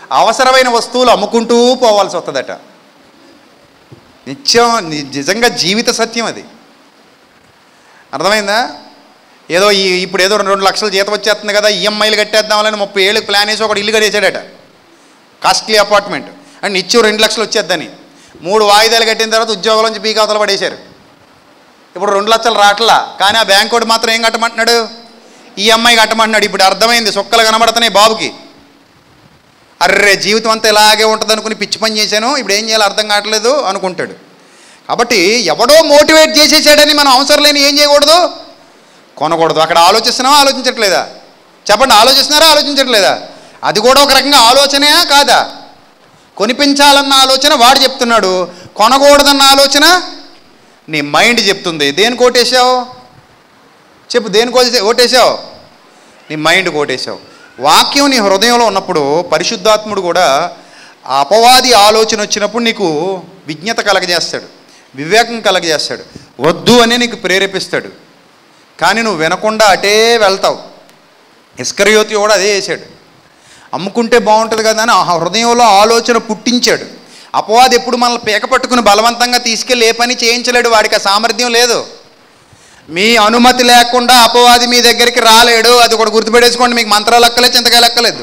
అవసరమైన వస్తువులు అమ్ముకుంటూ పోవాల్సి వస్తుందట నిత్యం ని- నిజంగా జీవిత సత్యం అది అర్థమైందా ఏదో ఈ ఇప్పుడు ఏదో రెండు రెండు లక్షల జీతం వచ్చేస్తుంది కదా ఈఎంఐలు కట్టేద్దామని ముప్పై ఏళ్ళకి ప్లాన్ వేసి ఒకటి ఇల్లు కట్టేసాడట కాస్ట్లీ అపార్ట్మెంట్ అండ్ నిత్యం రెండు లక్షలు వచ్చేద్దని మూడు వాయిదాలు కట్టిన తర్వాత ఉద్యోగం నుంచి పీక అవతల పడేశారు ఇప్పుడు రెండు లక్షలు రావట్లా కానీ ఆ బ్యాంక్ వాడు మాత్రం ఏం కట్టమంటున్నాడు ఈఎంఐ కట్టమంటున్నాడు ఇప్పుడు అర్థమైంది సుక్కలు కనబడుతున్నాయి బాబుకి అర్రే జీవితం అంతా ఇలాగే ఉంటుంది అనుకుని పిచ్చి పని చేశాను ఇప్పుడు ఏం చేయాలో అర్థం కావట్లేదు అనుకుంటాడు కాబట్టి ఎవడో మోటివేట్ చేసేసాడని మనం అవసరం లేని ఏం చేయకూడదు కొనకూడదు అక్కడ ఆలోచిస్తున్నావా ఆలోచించట్లేదా చెప్పండి ఆలోచిస్తున్నారా ఆలోచించట్లేదా అది కూడా ఒక రకంగా ఆలోచనే కాదా కొనిపించాలన్న ఆలోచన వాడు చెప్తున్నాడు కొనకూడదన్న ఆలోచన నీ మైండ్ చెప్తుంది దేని కోటేశావు చెప్పు దేని కోసే ఓటేశావు నీ మైండ్ కోటేశావు వాక్యం నీ హృదయంలో ఉన్నప్పుడు పరిశుద్ధాత్ముడు కూడా ఆ అపవాది ఆలోచన వచ్చినప్పుడు నీకు విజ్ఞత కలగజేస్తాడు వివేకం కలగజేస్తాడు వద్దు అని నీకు ప్రేరేపిస్తాడు కానీ నువ్వు వినకుండా అటే వెళ్తావు ఇస్కరయోతి కూడా అదే చేశాడు అమ్ముకుంటే బాగుంటుంది కదా అని ఆ హృదయంలో ఆలోచన పుట్టించాడు అపవాది ఎప్పుడు మనల్ని పీక పట్టుకుని బలవంతంగా తీసుకెళ్ళి ఏ పని చేయించలేడు వాడికి ఆ సామర్థ్యం లేదు మీ అనుమతి లేకుండా అపవాది మీ దగ్గరికి రాలేడు అది ఒకటి గుర్తుపెట్టేసుకోండి మీకు మంత్రాలు లెక్కలేదు చింతకాయ లెక్కలేదు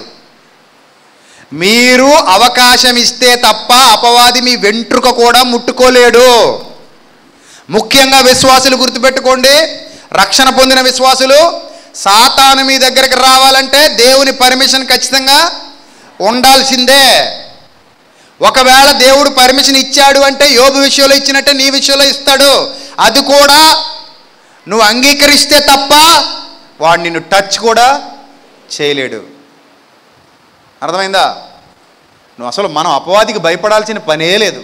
మీరు అవకాశం ఇస్తే తప్ప అపవాది మీ వెంట్రుక కూడా ముట్టుకోలేడు ముఖ్యంగా విశ్వాసులు గుర్తుపెట్టుకోండి రక్షణ పొందిన విశ్వాసులు సాతాను మీ దగ్గరికి రావాలంటే దేవుని పర్మిషన్ ఖచ్చితంగా ఉండాల్సిందే ఒకవేళ దేవుడు పర్మిషన్ ఇచ్చాడు అంటే యోబు విషయంలో ఇచ్చినట్టే నీ విషయంలో ఇస్తాడు అది కూడా నువ్వు అంగీకరిస్తే తప్ప వాడు నిన్ను టచ్ కూడా చేయలేడు అర్థమైందా నువ్వు అసలు మనం అపవాదికి భయపడాల్సిన పనే లేదు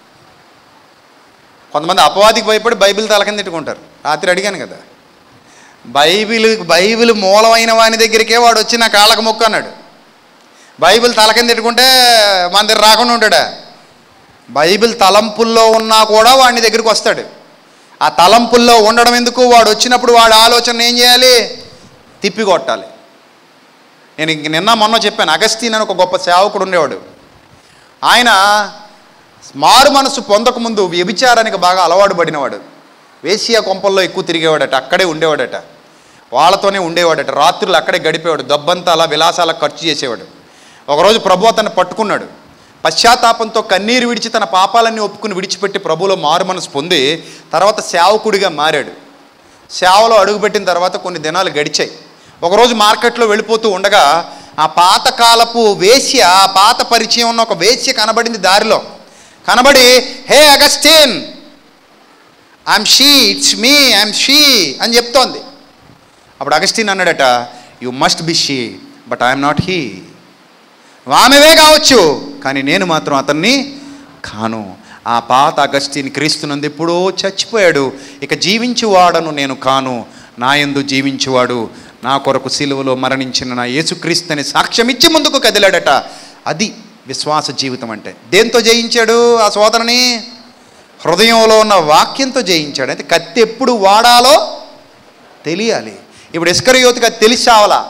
కొంతమంది అపవాదికి భయపడి బైబిల్ తలకింద తిట్టుకుంటారు రాత్రి అడిగాను కదా బైబిల్ బైబిల్ మూలమైన వాని దగ్గరికే వాడు వచ్చి నా కాళ్ళకు మొక్కు అన్నాడు బైబిల్ తలకింద తిట్టుకుంటే మన దగ్గర రాకుండా ఉంటాడా బైబిల్ తలంపుల్లో ఉన్నా కూడా వాడిని దగ్గరికి వస్తాడు ఆ తలంపుల్లో ఉండడం ఎందుకు వాడు వచ్చినప్పుడు వాడి ఆలోచన ఏం చేయాలి తిప్పి కొట్టాలి నేను ఇంక నిన్న మొన్న చెప్పాను అగస్తీన్ అని ఒక గొప్ప సేవకుడు ఉండేవాడు ఆయన మారు మనసు పొందకముందు వ్యభిచారానికి బాగా అలవాటు పడినవాడు వేసియా కొంపల్లో ఎక్కువ తిరిగేవాడట అక్కడే ఉండేవాడట వాళ్ళతోనే ఉండేవాడట రాత్రులు అక్కడే గడిపేవాడు దబ్బంతా అలా విలాసాలకు ఖర్చు చేసేవాడు ఒకరోజు ప్రభు అతన్ని పట్టుకున్నాడు పశ్చాత్తాపంతో కన్నీరు విడిచి తన పాపాలన్నీ ఒప్పుకుని విడిచిపెట్టి ప్రభులో మారు మనసు పొంది తర్వాత సేవకుడిగా మారాడు సేవలో అడుగుపెట్టిన తర్వాత కొన్ని దినాలు గడిచాయి ఒకరోజు మార్కెట్లో వెళ్ళిపోతూ ఉండగా ఆ పాతకాలపు వేశ్య ఆ పాత పరిచయం ఉన్న ఒక వేశ్య కనబడింది దారిలో కనబడి hey Augustine I'm she it's me I'm she అని చెప్తోంది అప్పుడు అగస్టిన్ అన్నాడట you must be she but I'm not he ఆమెవే కావచ్చు కానీ నేను మాత్రం అతన్ని కాను ఆ పాత అగస్టిన్ క్రీస్తునందు ఎప్పుడో చచ్చిపోయాడు ఇక జీవించువాడను నేను కాను నా యందు జీవించువాడు నా కొరకు సిలువలో మరణించిన నా యేసుక్రీస్తు అని సాక్ష్యం ఇచ్చి ముందుకు కదిలాడట అది విశ్వాస జీవితం అంటే దేంతో జయించాడు ఆ సోదరుని హృదయంలో ఉన్న వాక్యంతో జయించాడు అయితే కత్తి ఎప్పుడు వాడాలో తెలియాలి ఇప్పుడు ఇస్కరయోతికి అది తెలిసి చావలా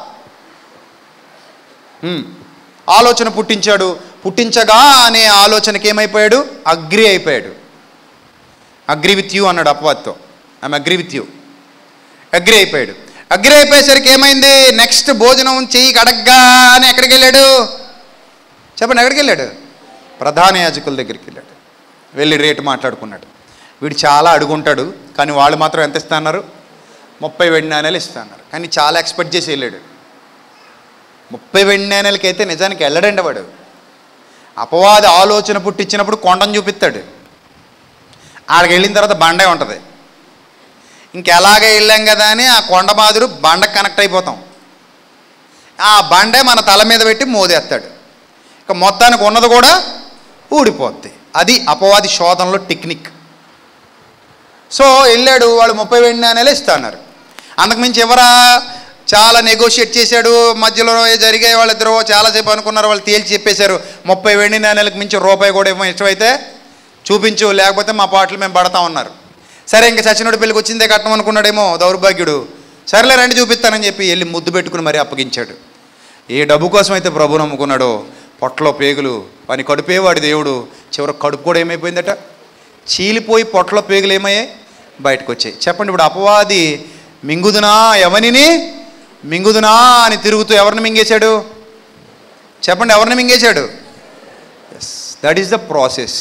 హ్మ్. ఆలోచన పుట్టించాడు పుట్టించగా అనే ఆలోచనకి ఏమైపోయాడు అగ్రి అయిపోయాడు అగ్రి విత్ యూ అన్నాడు అపవాద్తో I'm agree with you agree అయిపోయాడు అగ్రి అయిపోయేసరికి ఏమైంది నెక్స్ట్ భోజనం చెయ్యి కడగ్గానే ఎక్కడికి వెళ్ళాడు చెప్పండి ఎక్కడికి వెళ్ళాడు ప్రధాన యాజకుల దగ్గరికి వెళ్ళాడు వెళ్ళి రేటు మాట్లాడుకున్నాడు వీడు చాలా అడుగుంటాడు కానీ వాళ్ళు మాత్రం ఎంత ఇస్తున్నారు ముప్పై వెండి నాణేలు ఇస్తున్నారు కానీ చాలా ఎక్స్పెక్ట్ చేసి వెళ్ళాడు ముప్పై వెండి నాణేలకైతే నిజానికి వెళ్ళడండి వాడు అపవాది ఆలోచన పుట్టించినప్పుడు కొండను చూపిస్తాడు ఆడికి వెళ్ళిన తర్వాత బండే ఉంటుంది ఇంకెలాగే వెళ్ళాం కదా అని ఆ కొండ మాదిరు బండకు కనెక్ట్ అయిపోతాం ఆ బండే మన తల మీద పెట్టి మోదేస్తాడు ఇక మొత్తానికి ఉన్నది కూడా ఊడిపోద్ది అది అపవాది శోధనలో టెక్నిక్ సో వెళ్ళాడు వాళ్ళు ముప్పై వెండి నాణేలు ఇస్తున్నారు అంతకుమించి ఎవరా చాలా నెగోషియేట్ చేశాడు మధ్యలో జరిగే వాళ్ళిద్దరూ చాలాసేపు అనుకున్నారు వాళ్ళు తేల్చి చెప్పేశారు ముప్పై వెండి నాణేలకు మించి రూపాయి కూడా ఏమో ఇష్టమైతే చూపించు లేకపోతే మా పాటలు మేము పడతా ఉన్నారు సరే ఇంకా సచినుడి పెళ్ళికి వచ్చిందే కట్టం అనుకున్నాడేమో దౌర్భాగ్యుడు సరేలే రండి చూపిస్తానని చెప్పి వెళ్ళి ముద్దు పెట్టుకుని మరీ అప్పగించాడు ఏ డబ్బు కోసం అయితే ప్రభు నమ్ముకున్నాడో పొట్టలో పేగులు పని కడుపేవాడి దేవుడు చివరి కడుపు కూడా ఏమైపోయిందట చీలిపోయి పొట్టలో పేగులు ఏమయ్యాయి బయటకు వచ్చాయి చెప్పండి ఇప్పుడు అపవాది మింగుదునా ఎవనిని మింగుదునా అని తిరుగుతూ ఎవరిని మింగేశాడు చెప్పండి ఎవరిని మింగేశాడు yes that is the process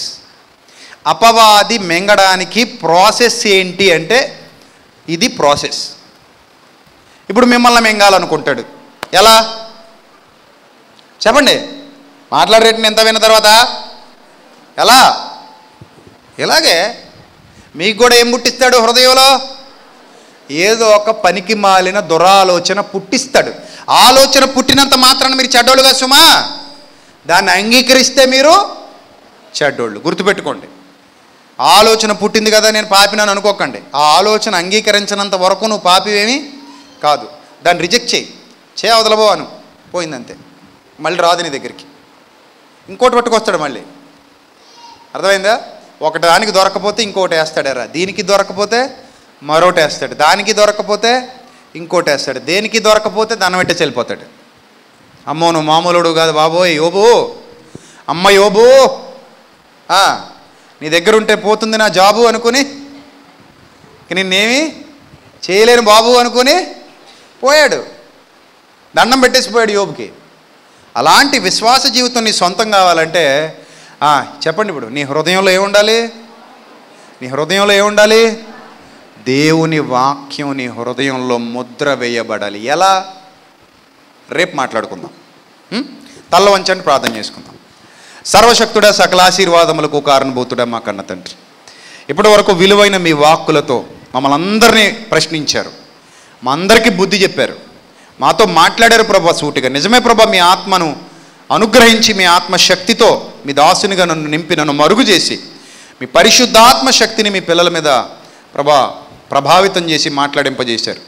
అపవాది మింగడానికి ప్రాసెస్ ఏంటి అంటే ఇది ప్రాసెస్ ఇప్పుడు మిమ్మల్ని మింగాలనుకుంటాడు ఎలా చెప్పండి మాట్లాడరేటిని ఎంత విన్న తర్వాత ఎలా ఇలాగే మీకు కూడా ఏం పుట్టిస్తాడు హృదయంలో ఏదో ఒక పనికి మాలిన దురాలోచన పుట్టిస్తాడు ఆలోచన పుట్టినంత మాత్రాన మీరు చెడ్డోళ్ళుగా సుమా దాన్ని అంగీకరిస్తే మీరు చెడ్డోళ్ళు గుర్తుపెట్టుకోండి ఆలోచన పుట్టింది కదా నేను పాపినాను అనుకోకండి ఆ ఆలోచన అంగీకరించినంత వరకు నువ్వు పాపివేమి కాదు దాన్ని రిజెక్ట్ చేయి చే అవదలబోవాను పోయిందంతే మళ్ళీ రాదు నీ దగ్గరికి ఇంకోటి పట్టుకొస్తాడు మళ్ళీ అర్థమైందా ఒకటి దానికి దొరకపోతే ఇంకోటి వేస్తాడరా దీనికి దొరకపోతే మరోటి వేస్తాడు దానికి దొరకపోతే ఇంకోటి వేస్తాడు దేనికి దొరకపోతే దాన్ని పెట్టే చెల్లిపోతాడు అమ్మో నువ్వు మామూలుడు కాదు బాబోయ్ యోబు అమ్మ యోబు ఆ, నీ దగ్గర ఉంటే పోతుంది నా జాబు అనుకుని ఇక నిన్నేమి చేయలేను బాబు అనుకుని పోయాడు దండం పెట్టేసిపోయాడు యోబుకి అలాంటి విశ్వాస జీవితం నీ సొంతం కావాలంటే ఆ, చెప్పండి ఇప్పుడు నీ హృదయంలో ఏముండాలి నీ హృదయంలో ఏముండాలి దేవుని వాక్యం నీ హృదయంలో ముద్ర వేయబడాలి ఎలా రేపు మాట్లాడుకుందాం ఉం? తల్ల వంచండి ప్రార్థన చేసుకుందాం సర్వశక్తుడా సకల ఆశీర్వాదములకు కారణభూతుడా మా కన్న తండ్రి ఇప్పటి వరకు విలువైన మీ వాక్కులతో మమ్మల్ని అందరినీ ప్రశ్నించారు మా అందరికీ బుద్ధి చెప్పారు మాతో మాట్లాడారు ప్రభా సూటిగా నిజమే ప్రభా మీ ఆత్మను అనుగ్రహించి మీ ఆత్మశక్తితో మీ దాసునిగా నన్ను నింపి నన్ను మరుగు చేసి మీ పరిశుద్ధాత్మ శక్తిని మీ పిల్లల మీద ప్రభా ప్రభావితం చేసి మాట్లాడింపజేశారు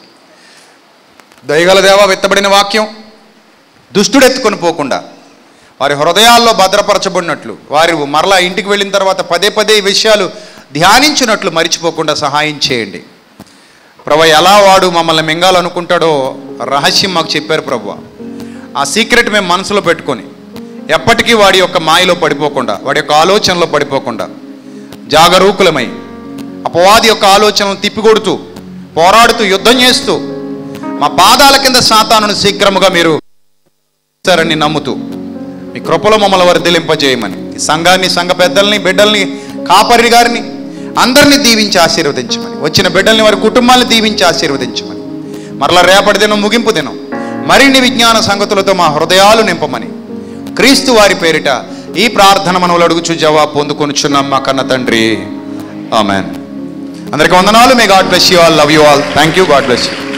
దయగల దేవ వెత్తబడిన వాక్యం దుష్టుడెత్తుకొని పోకుండా వారి హృదయాల్లో భద్రపరచబడినట్లు వారి మరలా ఇంటికి వెళ్ళిన తర్వాత పదే పదే ఈ విషయాలు ధ్యానించినట్లు మరిచిపోకుండా సహాయం చేయండి ప్రభు ఎలా వాడు మమ్మల్ని మింగాలనుకుంటాడో రహస్యం మాకు చెప్పారు ప్రభు ఆ సీక్రెట్ మేము మనసులో పెట్టుకొని ఎప్పటికీ వాడి యొక్క మాయలో పడిపోకుండా వాడి యొక్క ఆలోచనలో పడిపోకుండా జాగరూకులమై అపవాది యొక్క ఆలోచనను తిప్పికొడుతూ పోరాడుతూ యుద్ధం చేస్తూ మా పాదాల కింద సాతానును శీఘ్రముగా మీరు ఇస్తారని నమ్ముతూ మీ కృపలో మమ్మల్ని వర్ధిలింపజేయమని ఈ సంఘాన్ని సంఘ పెద్దల్ని బిడ్డల్ని కాపరి గారిని అందరినీ దీవించి ఆశీర్వదించమని వచ్చిన బిడ్డల్ని వారి కుటుంబాన్ని దీవించి ఆశీర్వదించమని మరలా రేపటి దినం ముగింపు దినం మరిన్ని విజ్ఞాన సంగతులతో మా హృదయాలు నింపమని క్రీస్తు వారి పేరిట ఈ ప్రార్థన మనవులు అడుగుచు జవాబు పొందుకొనుచున్నాం మా కన్న తండ్రి ఆమెన్ అందరికీ వందనాలు may God bless you all love you all thank you God bless you